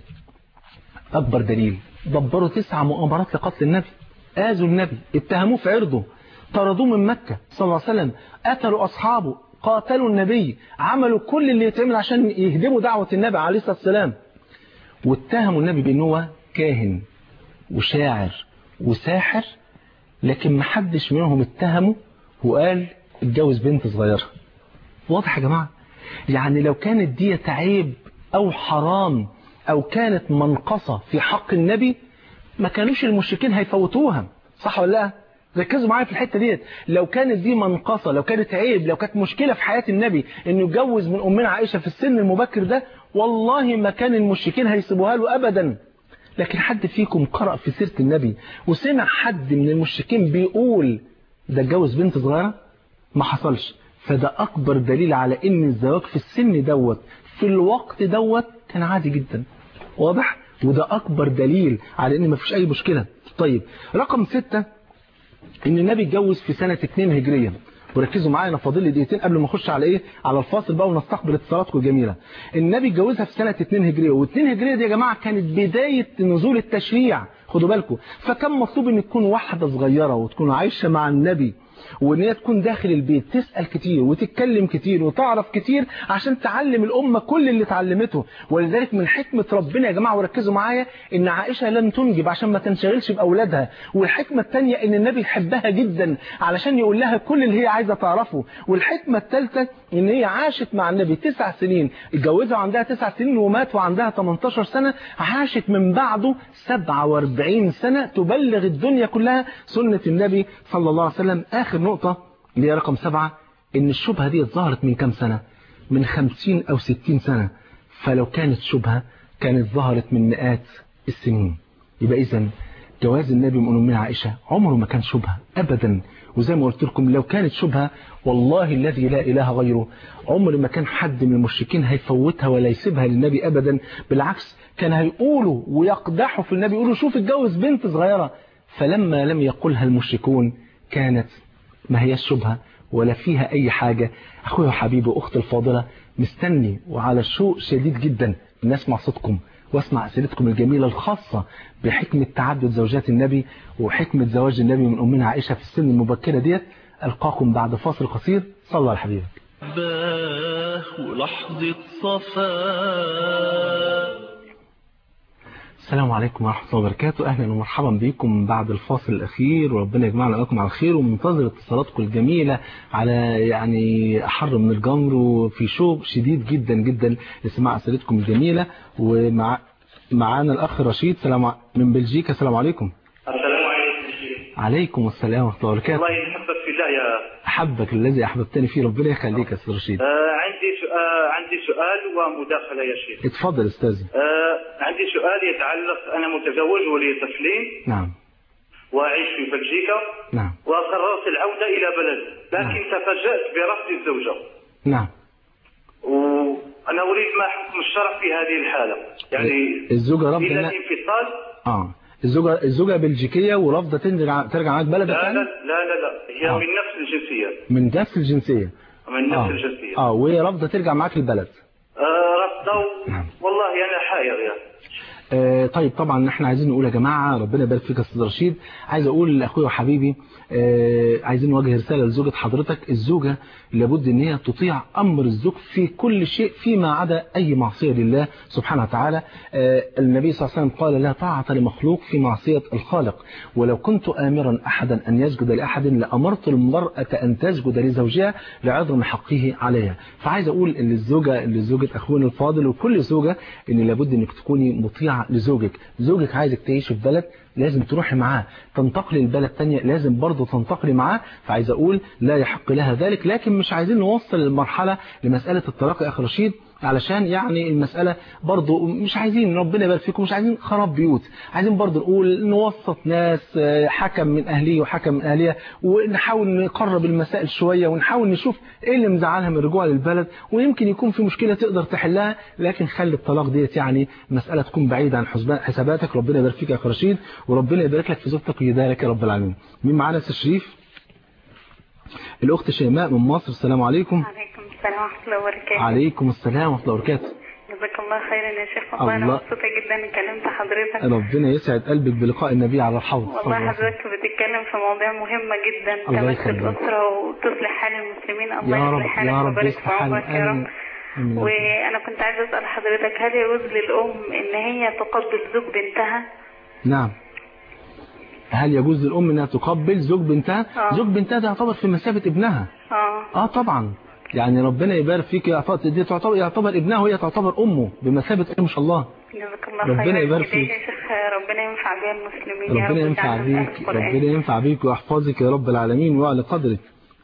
أكبر دليل دبروا تسع مؤامرات لقتل النبي آذوا النبي اتهموه في عرضه طردوه من مكة صلى الله عليه وسلم قتلوا أصحابه قاتلوا النبي عملوا كل اللي يتعمل عشان يهدموا دعوة النبي عليه الصلاة والسلام واتهموا النبي بأنه هو كاهن وشاعر وساحر لكن محدش منهم اتهمه وقال اتجوز بنت صغيرة واضح يا جماعة يعني لو كانت دي عيب أو حرام أو كانت منقصة في حق النبي ما كانوش المشركين هيفوتوها صح ولا لا ركزوا معايا في الحتة ديت لو كانت دي منقصة لو كانت عيب لو كانت مشكلة في حياة النبي انه يتجوز من أمنا عائشة في السن المبكر ده والله ما كان المشركين هيسيبوها له أبدا لكن حد فيكم قرأ في سيرة النبي وسمع حد من المشركين بيقول ده اتجوز بنت صغيرة ما حصلش فده أكبر دليل على إن الزواج في السن دوت في الوقت دوت كان عادي جدا واضح وده أكبر دليل على إن ما فيش أي مشكلة طيب رقم ستة إن النبي اتجوز في سنة 2 هجرية وركزوا معايا انا فاضل لي دقيقتين قبل ما اخش على ايه على الفاصل بقى ونستقبل اتصالاتكم الجميله النبي اتجوزها في سنه 2 هجريه و2 هجريه دي يا جماعه كانت بدايه نزول التشريع خدوا بالكم فكان مطلوب ان تكون واحده صغيره وتكون عايشه مع النبي وان هي تكون داخل البيت تسأل كتير وتتكلم كتير وتعرف كتير عشان تعلم الأمة كل اللي اتعلمته ولذلك من حكمة ربنا يا جماعة وركزوا معايا ان عائشة لم تنجب عشان ما تنشغلش بأولادها والحكمة الثانية ان النبي يحبها جدا علشان يقول لها كل اللي هي عايزة تعرفه والحكمة الثالثة ان هي عاشت مع النبي تسع سنين اتجوزها وعندها تسع سنين ومات وعندها 18 سنة عاشت من بعده 47 سنة تبلغ الدنيا كلها سنة النبي صلى الله عليه وسلم آخر نقطة اللي هي رقم سبعة ان الشبهة دي ظهرت من كام سنة من 50 أو 60 سنة فلو كانت شبهة كانت ظهرت من مئات السنين يبقى إذا جواز النبي من أمنا عائشة عمره ما كان شبهة أبدا وزي ما قلت لكم لو كانت شبهة والله الذي لا إله غيره عمر ما كان حد من المشركين هيفوتها ولا يسيبها للنبي أبدا بالعكس كان هيقولوا ويقدحوا في النبي يقولوا شوف اتجوز بنت صغيرة فلما لم يقلها المشركون كانت ما هي الشبهة ولا فيها أي حاجة أخويا وحبيبي وأختي الفاضلة مستني وعلى الشوق شديد جدا أن أسمع صوتكم واسمع أسئلتكم الجميلة الخاصة بحكمة تعدد زوجات النبي وحكمة زواج النبي من أمنا عائشة في السن المبكرة ديت ألقاكم بعد فاصل قصير صلى على حبيبك باه ولحظة صفاء السلام عليكم ورحمة الله وبركاته أهلا ومرحبا بكم بعد الفاصل الأخير وربنا يجمعنا لكم على الخير ومنتظر اتصالاتكم الجميلة على يعني أحر من الجمر وفي شوق شديد جدا جدا لسماع أسئلتكم الجميلة ومع معانا الأخ رشيد سلام ع- من بلجيكا السلام عليكم السلام عليكم شيخ عليكم السلام ورحمة الله وبركاته الله يحبك في الله يا أحبك الذي أحببتني فيه ربنا يخليك يا أستاذ رشيد آه عندي سؤال عندي سؤال ومداخلة يا شيخ اتفضل أستاذي آه عندي سؤال يتعلق أنا متزوج ولي طفلين نعم وأعيش في بلجيكا نعم وقررت العودة إلى بلدي لكن تفاجأت برفض الزوجة نعم وأنا أريد ما حكم الشرع في هذه الحالة يعني الزوجة رافضة إلى إنها- الانفصال اه الزوجة الزوجة بلجيكية ورافضة ترجع ترجع معاك بلدك لا لا يعني لا لا لا هي آه. من نفس الجنسية من نفس الجنسية من نفس اه الجنسية اه وهي رافضه ترجع معاك البلد آه رفضه والله أنا حائر يعني آه طيب طبعا احنا عايزين نقول يا جماعه ربنا يبارك فيك يا استاذ رشيد عايز اقول لاخويا وحبيبي آه عايزين نوجه رساله لزوجه حضرتك الزوجه لابد ان هي تطيع امر الزوج في كل شيء فيما عدا اي معصيه لله سبحانه وتعالى آه النبي صلى الله عليه وسلم قال لا طاعه لمخلوق في معصيه الخالق ولو كنت امرا احدا ان يسجد لاحد لامرت المراه ان تسجد لزوجها لعظم حقه عليها فعايز اقول ان الزوجه لزوجه اخونا الفاضل وكل زوجه ان لابد انك تكوني مطيعه لزوجك زوجك عايزك تعيش في بلد لازم تروحي معاه تنتقلي لبلد تانية لازم برضه تنتقلي معاه فعايز اقول لا يحق لها ذلك لكن مش عايزين نوصل المرحلة لمسألة الطلاق يا اخي رشيد علشان يعني المسألة برضو مش عايزين ربنا يبارك فيكم مش عايزين خراب بيوت عايزين برضو نقول نوسط ناس آه، حكم من أهليه وحكم من أهلية ونحاول نقرب المسائل شوية ونحاول نشوف ايه اللي مزعلها من الرجوع للبلد ويمكن يكون في مشكلة تقدر تحلها لكن خلي الطلاق ديت يعني مسألة تكون بعيدة عن حسبان حساباتك ربنا يبارك فيك يا أخي رشيد وربنا يبارك لك في زوجتك ويدارك يا رب العالمين مين معانا يا أستاذ شريف الأخت شيماء من مصر السلام عليكم عليكم السلام ورحمة الله وبركاته عليكم السلام ورحمة الله وبركاته جزاك الله خيرا يا شيخ والله أنا الله. مبسوطة جدا إني كلمت حضرتك ربنا يسعد قلبك بلقاء النبي على الحوض صلى الله والله عليه وسلم. حضرتك بتتكلم في مواضيع مهمة جدا الله تمس يخليك. الأسرة وتصلح حال المسلمين يا الله رب يصلح يا حالك رب ويبارك في يصلح حالك عمرك يا رب آمين. آمين. وأنا كنت عايزة أسأل حضرتك هل يجوز للأم إن هي تقبل زوج بنتها؟ نعم هل يجوز للأم أنها تقبل زوج بنتها آه. زوج بنتها ده يعتبر في مثابة ابنها اه اه طبعا يعني ربنا يبارك فيك يعتبر دي تعتبر يعتبر ابنها وهي تعتبر امه بمثابه ايه ما شاء الله جزاك الله ربنا خيرا يبارك إيديك فيك. يا شيخ ربنا ينفع بها المسلمين يا ربنا رب ينفع واجعلنا من أهل بيك القرآن. ربنا ينفع بيك ويحفظك يا رب العالمين ويعلى قدرك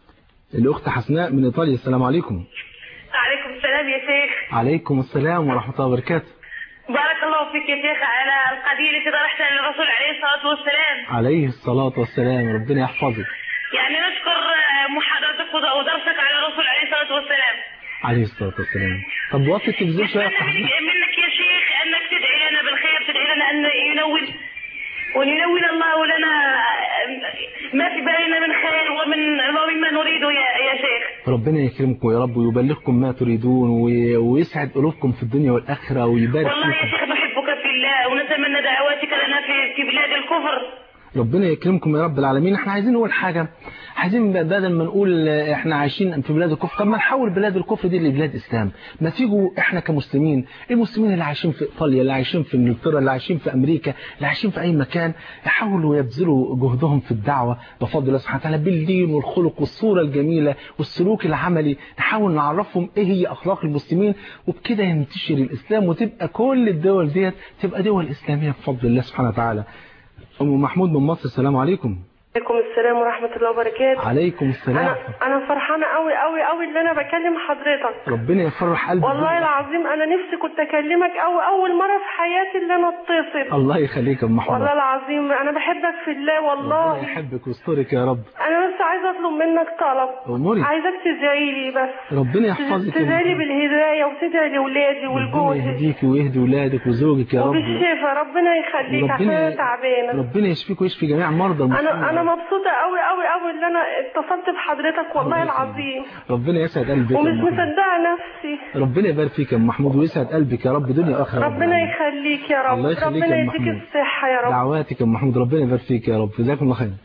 الاخت حسناء من ايطاليا السلام عليكم عليكم السلام يا شيخ عليكم السلام ورحمه الله وبركاته بارك الله فيك يا شيخ على القضية التي طرحتها للرسول عليه الصلاة والسلام عليه الصلاه والسلام ربنا يحفظك يعني نشكر آه، محاضرتك ودرسك على الرسول عليه الصلاة والسلام عليه الصلاه والسلام طب وطي التلفزيون شويه يا أخت نتمنى حسناء. من- منك يا شيخ أنك تدعي لنا بالخير تدعي لنا أن ينول وينول الله لنا آه، ما في بالنا من خير ومن ومما نريده يا يا شيخ ربنا يكرمكم يا رب ويبلغكم ما تريدون وي- ويسعد قلوبكم في الدنيا والاخره ويبارك والله يا فيكم شيخ نحبك في الله ونتمنى دعواتك لنا في في بلاد الكفر ربنا يكرمكم يا رب العالمين احنا عايزين نقول حاجة عايزين بدل ما نقول اه، احنا عايشين في بلاد الكفر طب ما نحول بلاد الكفر دي لبلاد اسلام ما تيجوا احنا كمسلمين المسلمين اللي عايشين في ايطاليا اللي عايشين في انجلترا اللي عايشين في امريكا اللي عايشين في اي مكان يحاولوا يبذلوا جهدهم في الدعوة بفضل الله سبحانه وتعالى بالدين والخلق والصورة الجميلة والسلوك العملي نحاول نعرفهم ايه هي اخلاق المسلمين وبكده ينتشر الاسلام وتبقى كل الدول ديت تبقى دول اسلامية بفضل الله سبحانه وتعالى ام محمود من مصر السلام عليكم عليكم السلام ورحمة الله وبركاته عليكم السلام أنا أنا فرحانة أوي أوي أوي اللي أنا بكلم حضرتك ربنا يفرح قلبك والله العظيم أنا نفسي كنت أكلمك أوي أول مرة في حياتي اللي أنا أتصل الله يخليك يا ام محمود والله العظيم أنا بحبك في الله ربنا والله يحبك ويسترك يا رب أنا بس عايزة أطلب منك طلب اموري عايزك تدعي لي بس ربنا يحفظك يا تدعي لي محمود. بالهداية وتدعي لأولادي ربنا ولجوزي يهديك ويهدي ولادك وزوجك يا رب وبالشفاء ربنا يخليك عشان أنا تعبانة ربنا يشفيك ويشفي جميع مرضى المسلمين أنا أنا مبسوطة أوي أوي أوي اللي أنا اتصلت بحضرتك والله الله يخليك. العظيم ربنا يسعد قلبك يا ومش أم محمود. مصدقة نفسي ربنا يبارك فيك يا ام محمود ويسعد قلبك يا رب دنيا واخره يا رب ربنا العالمين. يخليك يا رب الله يخليك ربنا يا أم يديك محمود. الصحة يا رب دعواتك يا ام محمود ربنا يبارك فيك يا رب جزاكم الله خير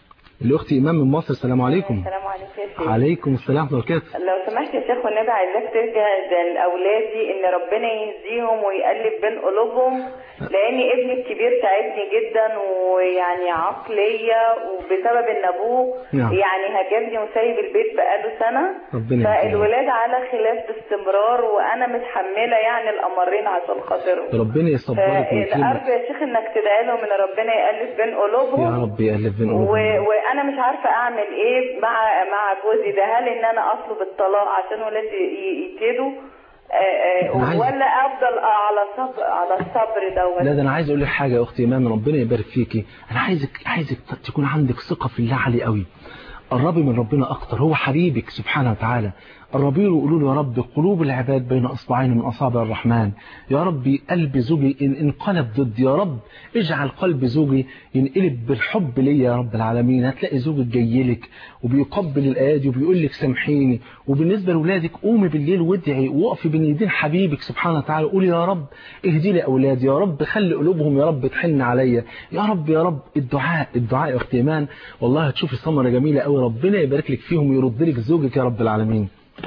الاخت ايمان من مصر السلام عليكم السلام عليكم يا شيخ عليكم السلام ورحمه الله وبركاته لو سمحت يا شيخ والنبي عايزاك ترجع لاولادي ان ربنا يهديهم ويقلب بين قلوبهم لان ابني الكبير تعبني جدا ويعني عقليه وبسبب ان ابوه نعم. يعني هاجمني وسايب البيت بقاله سنه ربنا يهديهم. فالولاد على خلاف باستمرار وانا متحمله يعني الامرين عشان خاطرهم ربنا يصبرك ويكرمك فالارجو يا شيخ انك تدعي لهم ان ربنا يقلب بين قلوبهم يا رب يألف بين و... قلوبنا وانا مش عارفه اعمل ايه مع مع جوزي ده هل ان انا اطلب الطلاق عشان ولادي ي- يبتدوا آه، آه، أنا عايز- ولا افضل على الصبر على الصبر دوت لا ده انا عايز اقول لك حاجه يا اختي ايمان ربنا يبارك فيكي انا عايزك عايزك ت- تكون عندك ثقه في الله عالي قوي قربي من ربنا أكتر هو حبيبك سبحانه وتعالى قربي له وقولوا له يا رب قلوب العباد بين أصبعين من أصابع الرحمن يا رب قلب زوجي إن انقلب ضد يا رب اجعل قلب زوجي ينقلب بالحب ليا يا رب العالمين هتلاقي زوجك جاي لك وبيقبل الآيات وبيقول لك سامحيني وبالنسبة لأولادك قومي بالليل وادعي وقفي بين يدين حبيبك سبحانه وتعالى قولي يا رب اهدي لي أولادي يا رب خلي قلوبهم يا رب تحن عليا يا رب يا رب الدعاء الدعاء يا اختي ايمان والله هتشوفي ثمره جميله قوي ربنا يبارك لك فيهم ويرد لك زوجك يا رب العالمين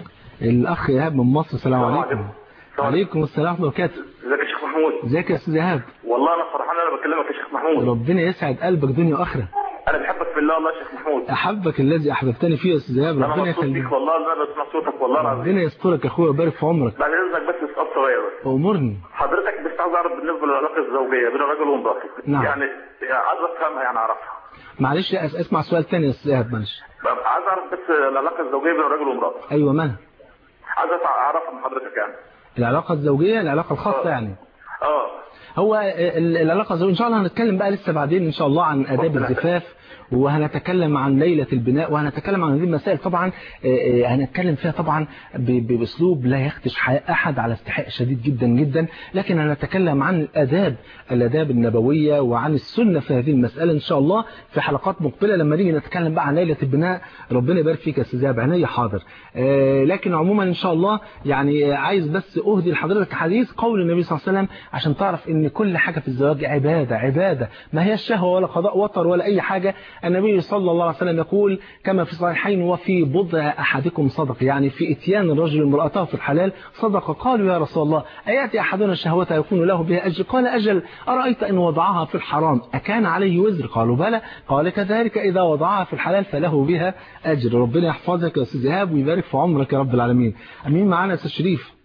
الاخ ايهاب من مصر السلام عليكم عليكم السلام ورحمه الله وبركاته ازيك يا شيخ محمود ازيك يا استاذ ايهاب والله انا فرحان انا بكلمك يا شيخ محمود ربنا يسعد قلبك دنيا واخره انا بحبك في الله والله يا شيخ محمود احبك الذي احببتني فيه يا استاذ ايهاب انا ربنا مبسوط يخليك بيك والله انا بسمع صوتك والله العظيم ربنا يسترك يا اخويا ويبارك في عمرك بعد اذنك بس سؤال صغير بس امرني حضرتك بس عايز اعرف بالنسبه للعلاقه الزوجيه بين الرجل ومراته نعم. يعني عايز افهمها يعني اعرفها معلش لا، أس- اسمع سؤال تاني يا استاذ ايهاب معلش عايز اعرف بس العلاقه الزوجيه بين الرجل ومراته ايوه مالها عايز اعرفها من حضرتك يعني العلاقه الزوجيه العلاقه الخاصه يعني اه هو ال- العلاقة الزوجية إن شاء الله هنتكلم بقى لسه بعدين إن شاء الله عن آداب الزفاف وهنتكلم عن ليلة البناء وهنتكلم عن هذه المسائل طبعا آه، آه، هنتكلم فيها طبعا ب- بأسلوب لا يخدش حياة أحد على استحقاق شديد جدا جدا لكن هنتكلم عن الآداب الآداب النبوية وعن السنة في هذه المسألة إن شاء الله في حلقات مقبلة لما نيجي نتكلم بقى عن ليلة البناء ربنا يبارك فيك يا أستاذ إيهاب عينيا حاضر آه، لكن عموما إن شاء الله يعني آه، عايز بس أهدي لحضرتك حديث قول النبي صلى الله عليه وسلم عشان تعرف إن كل حاجة في الزواج عبادة عبادة ما هي الشهوة ولا قضاء وطر ولا أي حاجة النبي صلى الله عليه وسلم يقول كما في الصحيحين وفي بضع أحدكم صدق يعني في إتيان الرجل امرأته في الحلال صدق قالوا يا رسول الله أيأتي أحدنا الشهوة يكون له بها أجر قال أجل أرأيت إن وضعها في الحرام أكان عليه وزر قالوا بلى قال كذلك إذا وضعها في الحلال فله بها أجر ربنا يحفظك يا أستاذ إيهاب ويبارك في عمرك يا رب العالمين أمين معانا يا أستاذ شريف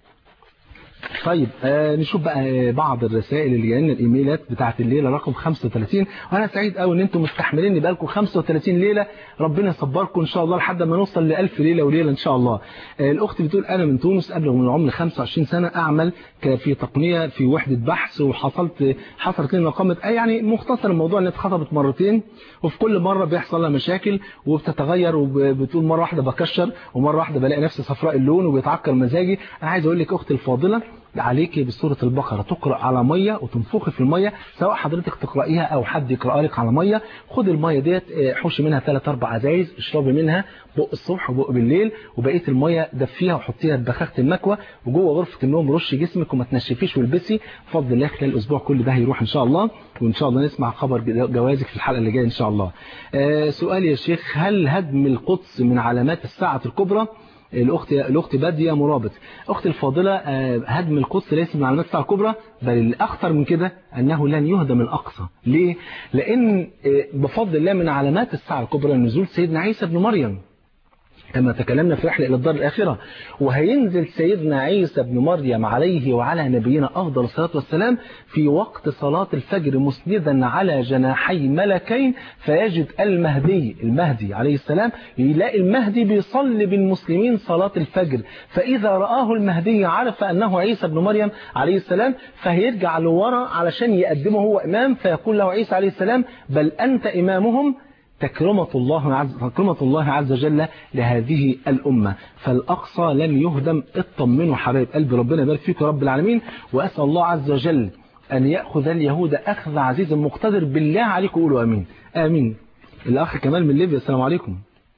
طيب آه نشوف بقى آه، بعض الرسائل اللي جايه لنا الايميلات بتاعت الليله رقم 35 وانا سعيد قوي ان انتم مستحمليني بقالكم 35 ليله ربنا يصبركم ان شاء الله لحد ما نوصل ل 1000 ليله وليله ان شاء الله آه الاخت بتقول انا من تونس ابلغ من العمر 25 سنه اعمل ك- في تقنيه في وحده بحث وحصلت حصلت لي نقامه آه يعني مختصر الموضوع ان اتخطبت مرتين وفي كل مره بيحصل لها مشاكل وبتتغير وبتقول مره واحده بكشر ومره واحده بلاقي نفسي صفراء اللون وبيتعكر مزاجي انا عايز اقول لك اختي الفاضله عليك بسورة البقرة تقرأ على مية وتنفخي في المية سواء حضرتك تقرأيها أو حد يقرأ لك على مية خد المية ديت آه، حوشي منها ثلاث أربع أزايز اشربي منها بق الصبح وبق بالليل وبقية المية دفيها وحطيها ببخاخة المكوى وجوه غرفة النوم رشي جسمك وما تنشفيش والبسي بفضل الله خلال الأسبوع كل ده هيروح إن شاء الله وإن شاء الله نسمع خبر جوازك في الحلقة اللي جاية إن شاء الله آه، سؤال يا شيخ هل هدم القدس من علامات الساعة الكبرى الأخت الأخت بادية مرابط أختي الفاضلة آه، هدم القدس ليس من علامات الساعة الكبرى بل الأخطر من كده أنه لن يهدم الأقصى ليه؟ لأن آه، بفضل الله من علامات الساعة الكبرى نزول سيدنا عيسى بن مريم كما تكلمنا في رحلة إلى الدار الآخرة وهينزل سيدنا عيسى بن مريم عليه وعلى نبينا أفضل الصلاة والسلام في وقت صلاة الفجر مسندا على جناحي ملكين فيجد المهدي المهدي عليه السلام يلاقي المهدي بيصلي بالمسلمين صلاة الفجر فإذا رآه المهدي عرف أنه عيسى بن مريم عليه السلام فهيرجع لورا علشان يقدمه هو إمام فيقول له عيسى عليه السلام بل أنت إمامهم تكرمة الله عز تكرمة الله عز وجل لهذه الأمة فالأقصى لن يهدم اطمنوا حبايب قلب ربنا يبارك فيكم رب العالمين وأسأل الله عز وجل أن يأخذ اليهود أخذ عزيز مقتدر بالله عليكم قولوا آمين آمين الأخ كمال من ليبيا السلام عليكم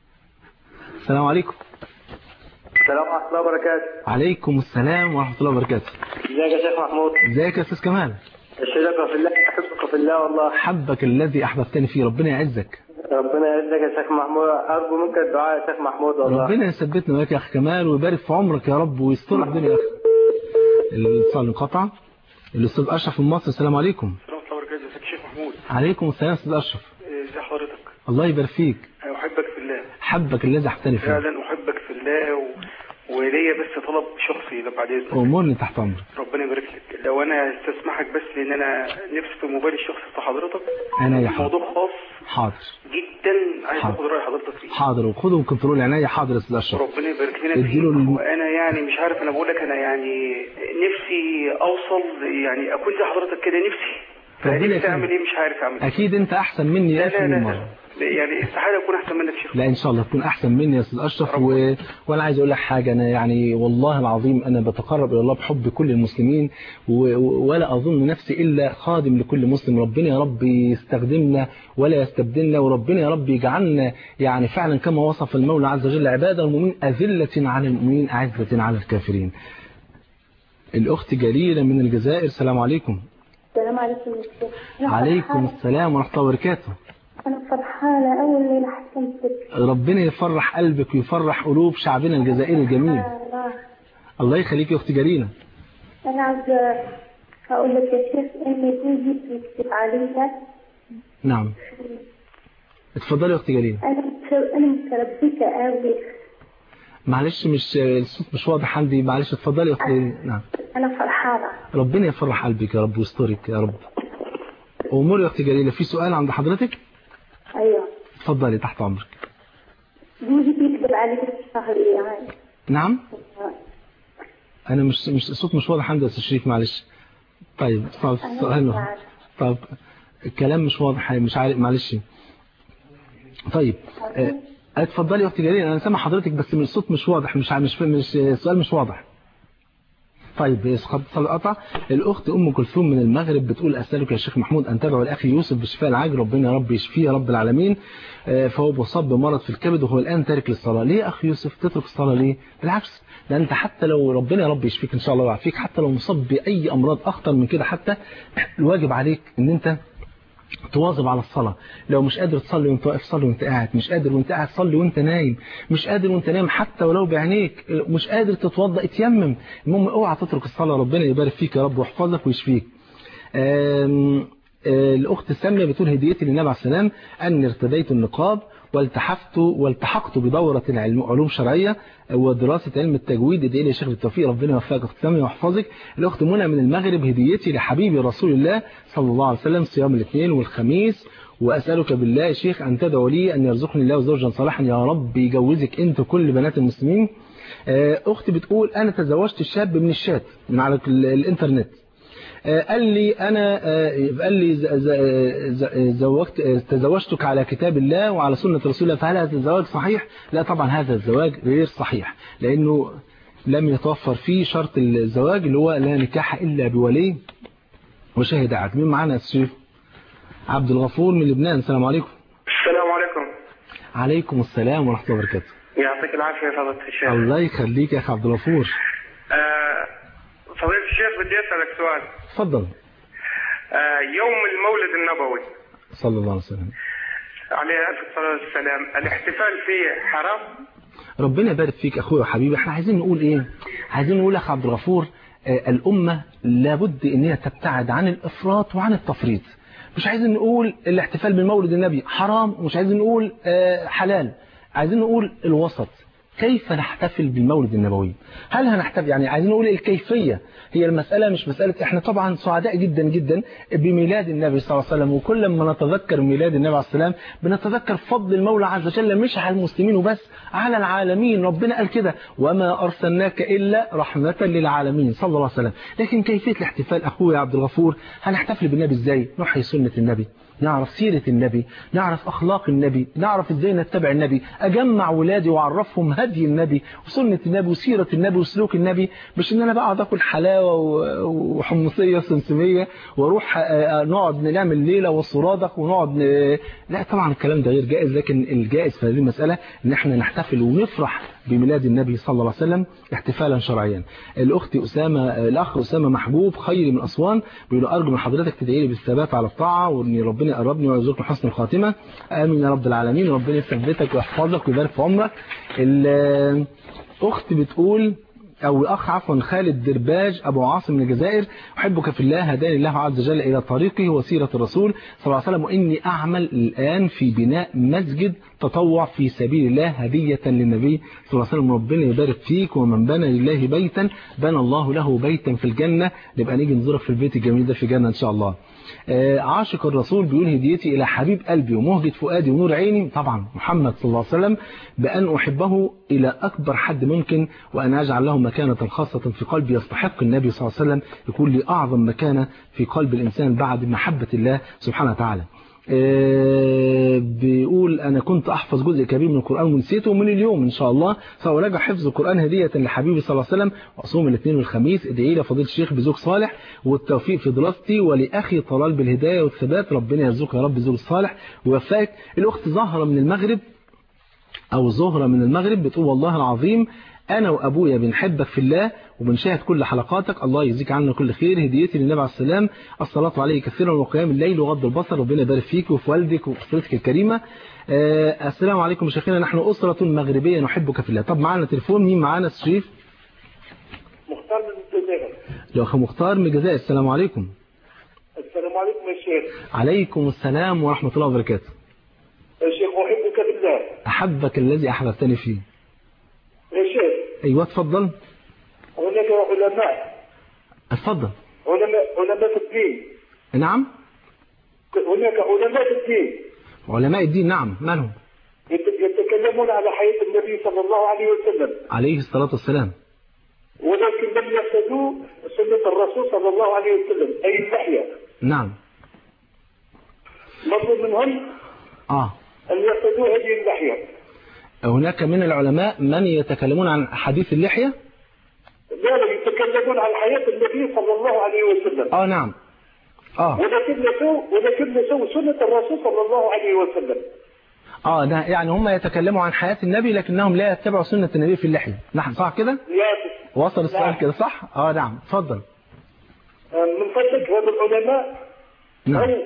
السلام عليكم السلام ورحمه الله وبركاته عليكم السلام ورحمة الله وبركاته ازيك يا شيخ محمود ازيك يا أستاذ كمال اشهدك في الله احبك في الله والله حبك الذي أحببتني فيه ربنا يعزك ربنا يعزك يا شيخ محمود ارجو منك الدعاء يا شيخ محمود والله ربنا يثبتنا وياك يا أخ كمال ويبارك في عمرك يا رب ويسترك الدنيا يا أخي الاتصال انقطع الأستاذ أشرف من مصر السلام عليكم ورحمة الله وبركاته ازيك يا شيخ محمود عليكم السلام أستاذ أشرف ازي حضرتك الله يبارك فيك انا احبك في الله حبك الذي أحتني فيه فعلا احبك في الله و... وليا بس طلب شخصي لو بعد اذنك أمورني تحت أمرك ربنا يبارك لك لو انا استسمحك بس لان انا نفسي في موبايل الشخصي بتاع حضرتك أنا يا حاضر موضوع خاص حاضر جدا عايز حاضر. اخد راي حضرتك فيه حاضر وخده وكنترول عناية حاضر يا أستاذ أشرف ربنا يبارك لنا فيك اديله الم- وانا يعني مش عارف انا بقول لك انا يعني نفسي اوصل يعني اكون زي حضرتك كده نفسي ربنا نفسي يكرمك. اعمل ايه مش عارف اعمل ايه أكيد أنت أحسن مني لا ألف لا لا, مليون لا. مرة يعني استحاله اكون احسن منك شيخ لا ان شاء الله تكون احسن مني يا استاذ اشرف و... وانا عايز اقول لك حاجه انا يعني والله العظيم انا بتقرب الى الله بحب كل المسلمين و... ولا اظن نفسي الا خادم لكل مسلم ربنا يا رب يستخدمنا ولا يستبدلنا وربنا يا رب يجعلنا يعني فعلا كما وصف المولى عز وجل عباده المؤمنين اذله على المؤمنين اعزه على الكافرين الاخت جليله من الجزائر السلام عليكم السلام عليكم يا شيخ. أنا عليكم فرحانة- السلام ورحمه الله وبركاته أنا فرحانة أول ليلة حسنتك ربنا يفرح قلبك ويفرح قلوب شعبنا الجزائري الجميل الله الله يخليك يا اختي جرينة أنا عاوزة أقول لك يا شيخ إني زوجي بيكتب عليها نعم اتفضلي يا اختي جرينة أنا مت- أنا متربكة أوي معلش مش الصوت مش واضح عندي معلش اتفضلي يا اختي جرينة نعم أنا فرحانة ربنا يفرح قلبك يا رب ويسترك يا رب امور يا اختي جليلة في سؤال عند حضرتك أيوه اتفضلي تحت امرك زوجي بيكتب عليها الشهر يعني نعم انا مش مش الصوت مش واضح عندي يا استاذ شريف معلش طيب طب أنا السؤال مش عارفة. طب الكلام مش واضح مش عارف معلش طيب آه، اتفضلي يا اختي جليل انا سامع حضرتك بس من الصوت مش واضح مش ع- مش مش السؤال مش واضح طيب يسقط القطع الاخت ام كلثوم من المغرب بتقول اسالك يا شيخ محمود ان تدعو لاخي يوسف بالشفاء العاجل ربنا يا رب يشفيه يا رب العالمين آه، فهو مصاب بمرض في الكبد وهو الان تارك للصلاه ليه يا اخي يوسف تترك الصلاه ليه بالعكس ده انت حتى لو ربنا يا رب يشفيك ان شاء الله ويعافيك حتى لو مصاب باي امراض اخطر من كده حتى الواجب عليك ان انت تواظب على الصلاة لو مش قادر تصلي وانت واقف صلي وانت قاعد مش قادر وانت قاعد صلي وانت نايم مش قادر وانت نايم حتى ولو بعينيك مش قادر تتوضا اتيمم المهم اوعى تترك الصلاة ربنا يبارك فيك يا رب ويحفظك ويشفيك آم، آه، الأخت سامية بتقول هديتي للنبي عليه السلام أني ارتديت النقاب والتحفت والتحقت بدورة العلم علوم شرعية ودراسة علم التجويد ادعي لي يا شيخ بالتوفيق ربنا يوفقك اخت سامية ويحفظك الأخت منى من المغرب هديتي لحبيبي رسول الله صلى الله عليه وسلم صيام الاثنين والخميس وأسألك بالله يا شيخ أن تدعو لي أن يرزقني الله زوجا صالحا يا رب يجوزك أنت كل بنات المسلمين آه، أختي بتقول أنا تزوجت الشاب من الشات من على ال- الإنترنت آه، قال لي أنا آه، قال لي ز- ز- ز- زوجت آه، تزوجتك على كتاب الله وعلى سنة رسول الله فهل هذا الزواج صحيح؟ لا طبعا هذا الزواج غير صحيح لأنه لم يتوفر فيه شرط الزواج اللي هو لا نكاح إلا بولي وشاهد عدل مين معانا يا أستاذ شريف؟ عبد الغفور من لبنان السلام عليكم السلام عليكم عليكم السلام ورحمة الله وبركاته يعطيك العافيه يا فضيله الشيخ الله يخليك يا أخي عبد الغفور آه، فضيله الشيخ بدي اسالك سؤال اتفضل آه، يوم المولد النبوي صلى الله عليه وسلم عليه الف الصلاه والسلام الاحتفال فيه حرام ربنا يبارك فيك اخويا وحبيبي احنا عايزين نقول ايه عايزين نقول يا اخ عبد الغفور آه، الامه لابد ان هي تبتعد عن الافراط وعن التفريط مش عايزين نقول الاحتفال بمولد النبي حرام ومش عايزين نقول آه، حلال عايزين نقول الوسط كيف نحتفل بالمولد النبوي هل هنحتفل يعني عايزين نقول الكيفية هي المسألة مش مسألة احنا طبعا سعداء جدا جدا بميلاد النبي صلى الله عليه وسلم وكل ما نتذكر ميلاد النبي عليه السلام بنتذكر فضل المولى عز وجل مش على المسلمين وبس على العالمين ربنا قال كده وما أرسلناك إلا رحمة للعالمين صلى الله عليه وسلم لكن كيفية الاحتفال أخويا عبد الغفور هنحتفل بالنبي ازاي نحيي سنة النبي نعرف سيرة النبي نعرف أخلاق النبي نعرف إزاي نتبع النبي أجمع ولادي وأعرفهم هدي النبي وسنة النبي وسيرة النبي وسلوك النبي مش إن أنا بقعد أكل حلاوة و- وحمصية سمسمية وأروح آه، نقعد نعمل ليلة وصرادق ونقعد ن... لا طبعا الكلام ده غير جائز لكن الجائز في هذه المسألة إن إحنا نحتفل ونفرح بميلاد النبي صلى الله عليه وسلم احتفالا شرعيا الأخت أسامة الأخ أسامة محبوب خيري من أسوان بيقول أرجو من حضرتك تدعي لي بالثبات على الطاعة وإن ربنا يقربني ويرزقني حسن الخاتمة آمين يا رب العالمين ربنا يثبتك ويحفظك ويبارك في عمرك ال- أخت بتقول أو الأخ عفوا خالد درباج أبو عاصم من الجزائر أحبك في الله هداني الله عز وجل إلى طريقه وسيرة الرسول صلى الله عليه وسلم وإني أعمل الآن في بناء مسجد تطوع في سبيل الله هدية للنبي صلى الله عليه وسلم ربنا يبارك فيك ومن بنى لله بيتا بنى الله له بيتا في الجنة نبقى نيجي نزورك في البيت الجميل ده في الجنة إن شاء الله آه، عاشق الرسول بيقول هديتي إلى حبيب قلبي ومهجة فؤادي ونور عيني طبعا محمد صلى الله عليه وسلم بأن أحبه إلى أكبر حد ممكن وأن أجعل له مكانة خاصة في قلبي يستحق النبي صلى الله عليه وسلم يكون لي أعظم مكانة في قلب الإنسان بعد محبة الله سبحانه وتعالى آه، بيقول أنا كنت أحفظ جزء كبير من القرآن ونسيته من اليوم إن شاء الله سأراجع حفظ القرآن هدية لحبيبي صلى الله عليه وسلم وأصوم الاثنين والخميس ادعي لي فضيلة الشيخ بزوج صالح والتوفيق في دراستي ولأخي طلال بالهداية والثبات ربنا يرزقك يا رب زوج صالح ويوفقك الأخت زهرة من المغرب أو زهرة من المغرب بتقول والله العظيم أنا وأبويا بنحبك في الله وبنشاهد كل حلقاتك الله يجزيك عنا كل خير هديتي للنبي عليه السلام الصلاة عليه كثيرا وقيام الليل وغض البصر ربنا يبارك فيك وفي والدك وفي أسرتك الكريمة آه السلام عليكم شيخنا نحن أسرة مغربية نحبك في الله طب معنا تليفون مين معنا الشريف مختار من الجزائر لو أخي مختار من الجزائر السلام عليكم السلام عليكم يا شيخ عليكم السلام ورحمة الله وبركاته يا شيخ أحبك بالله أحبك الذي أحببتني فيه يا شيخ أيوة اتفضل هناك علماء اتفضل علماء علماء في الدين نعم هناك علماء في الدين علماء الدين نعم مالهم يت- يتكلمون على حياة النبي صلى الله عليه وسلم عليه الصلاة والسلام ولكن لم يقتدوا سنة الرسول صلى الله عليه وسلم أي اللحية نعم مطلوب منهم آه أن يقتدوا هذه اللحية هناك من العلماء من يتكلمون عن حديث اللحية لا لا يتكلمون عن حياة النبي صلى الله عليه وسلم آه نعم آه ولكن نسوا ولكن نسوا سنة الرسول صلى الله عليه وسلم آه ده يعني هم يتكلموا عن حياة النبي لكنهم لا يتبعوا سنة النبي في اللحية نعم صح كده يا وصل السؤال نعم. كده صح آه نعم اتفضل من فضلك هذا العلماء نعم هل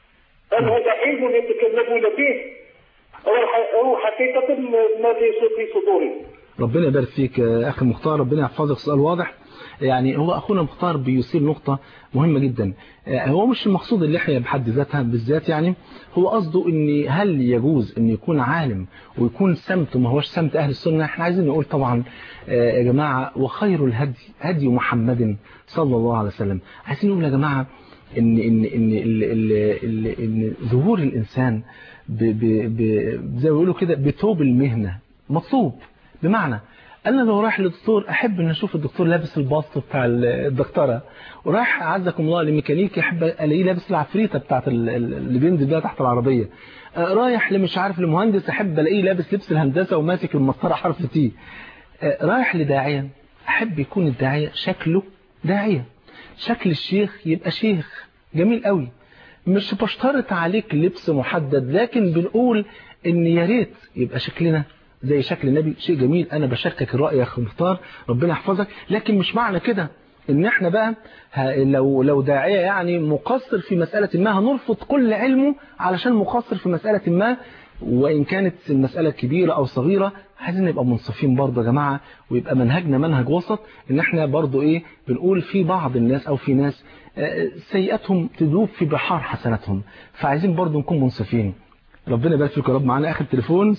هل هذا علم يتكلمون به أو ح- أو حقيقة ما في في صدورهم ربنا يبارك فيك يا أخي مختار ربنا يحفظك سؤال واضح يعني هو أخونا مختار بيثير نقطة مهمة جدا آه، هو مش المقصود اللحية بحد ذاتها بالذات يعني هو قصده ان هل يجوز ان يكون عالم ويكون سمته ما هوش سمت أهل السنة احنا عايزين نقول طبعا آه، يا جماعة وخير الهدي هدي محمد صلى الله عليه وسلم عايزين نقول يا جماعة ان ان ان ال- ال- ال- ان ظهور الانسان ب ب ب زي ما بيقولوا كده بثوب المهنه مطلوب بمعنى انا لو رايح للدكتور احب ان اشوف الدكتور لابس الباسط بتاع ال- الدكتوره ورايح اعزكم الله لميكانيكي احب الاقيه لابس العفريته بتاعت ال- ال- اللي بينزل بيها تحت العربيه آه، رايح لمش عارف لمهندس احب الاقيه لابس لبس الهندسه وماسك المسطره حرف تي آه، رايح لداعيه احب يكون الداعيه شكله داعيه شكل الشيخ يبقى شيخ جميل قوي مش بشترط عليك لبس محدد لكن بنقول ان يا ريت يبقى شكلنا زي شكل النبي شيء جميل انا بشاركك الراي يا اخي مختار ربنا يحفظك لكن مش معنى كده ان احنا بقى ه- لو لو داعيه يعني مقصر في مساله ما هنرفض كل علمه علشان مقصر في مساله ما وان كانت المساله كبيره او صغيره عايزين نبقى منصفين برضه يا جماعه ويبقى منهجنا منهج وسط ان احنا برضه ايه بنقول في بعض الناس او في ناس آه، سيئاتهم تذوب في بحار حسناتهم فعايزين برضه نكون منصفين ربنا يبارك فيك يا رب معانا اخر تليفون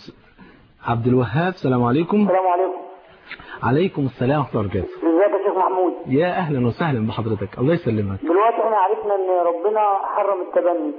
عبد الوهاب السلام عليكم السلام عليكم عليكم السلام ورحمه الله وبركاته ازيك يا شيخ محمود يا اهلا وسهلا بحضرتك الله يسلمك دلوقتي احنا عرفنا ان ربنا حرم التبني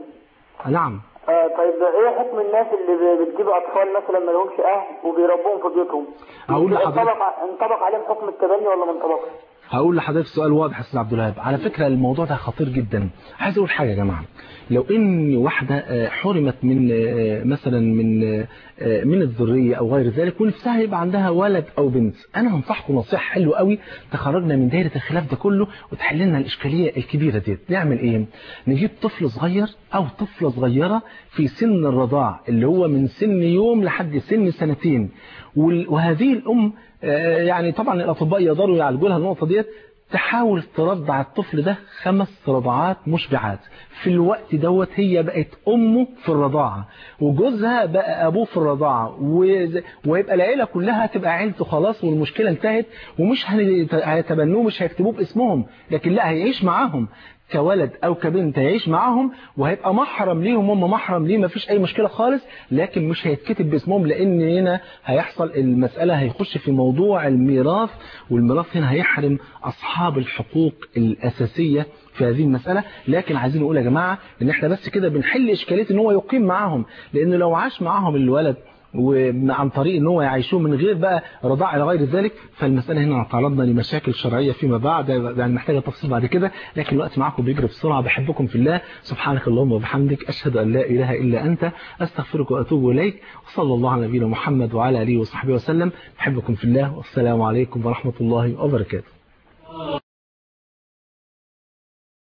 نعم آه طيب ايه حكم الناس اللي ب- بتجيب اطفال مثلا ما لهمش اهل وبيربوهم في بيوتهم هقول لحضرتك- انطبق ع- انطبق عليهم حكم التبني ولا ما انطبقش هقول لحضرتك سؤال واضح يا استاذ عبد الوهاب على فكره الموضوع ده خطير جدا عايز اقول حاجه يا جماعه لو ان واحده آه، حرمت من آه، مثلا من آه، من الذريه او غير ذلك ونفسها يبقى عندها ولد او بنت انا هنصحكم نصيحه حلوه قوي تخرجنا من دايره الخلاف ده كله وتحل لنا الاشكاليه الكبيره دي نعمل ايه نجيب طفل صغير او طفله صغيره في سن الرضاع اللي هو من سن يوم لحد سن سنتين وال- وهذه الام آه، يعني طبعا الاطباء يقدروا يعالجوا لها النقطه ديت تحاول ترضع الطفل ده خمس رضعات مشبعات في الوقت دوت هي بقت امه في الرضاعه وجوزها بقى ابوه في الرضاعه وز- ويبقى العيله كلها تبقى عيلته خلاص والمشكله انتهت ومش هن- هيتبنوه مش هيكتبوه باسمهم لكن لا هيعيش معاهم كولد او كبنت هيعيش معاهم وهيبقى محرم ليهم هم محرم ليه مفيش اي مشكله خالص لكن مش هيتكتب باسمهم لان هنا هيحصل المساله هيخش في موضوع الميراث والميراث هنا هيحرم اصحاب الحقوق الاساسيه في هذه المساله لكن عايزين نقول يا جماعه ان احنا بس كده بنحل اشكاليه ان هو يقيم معاهم لانه لو عاش معاهم الولد وعن طريق ان هو يعيشوه من غير بقى رضاع الى غير ذلك فالمساله هنا تعرضنا لمشاكل شرعيه فيما بعد يعني محتاجه تفصيل بعد كده لكن الوقت معاكم بيجري بسرعه بحبكم في الله سبحانك اللهم وبحمدك اشهد ان لا اله الا انت استغفرك واتوب اليك وصلى الله على نبينا محمد وعلى اله وصحبه وسلم بحبكم في الله والسلام عليكم ورحمه الله وبركاته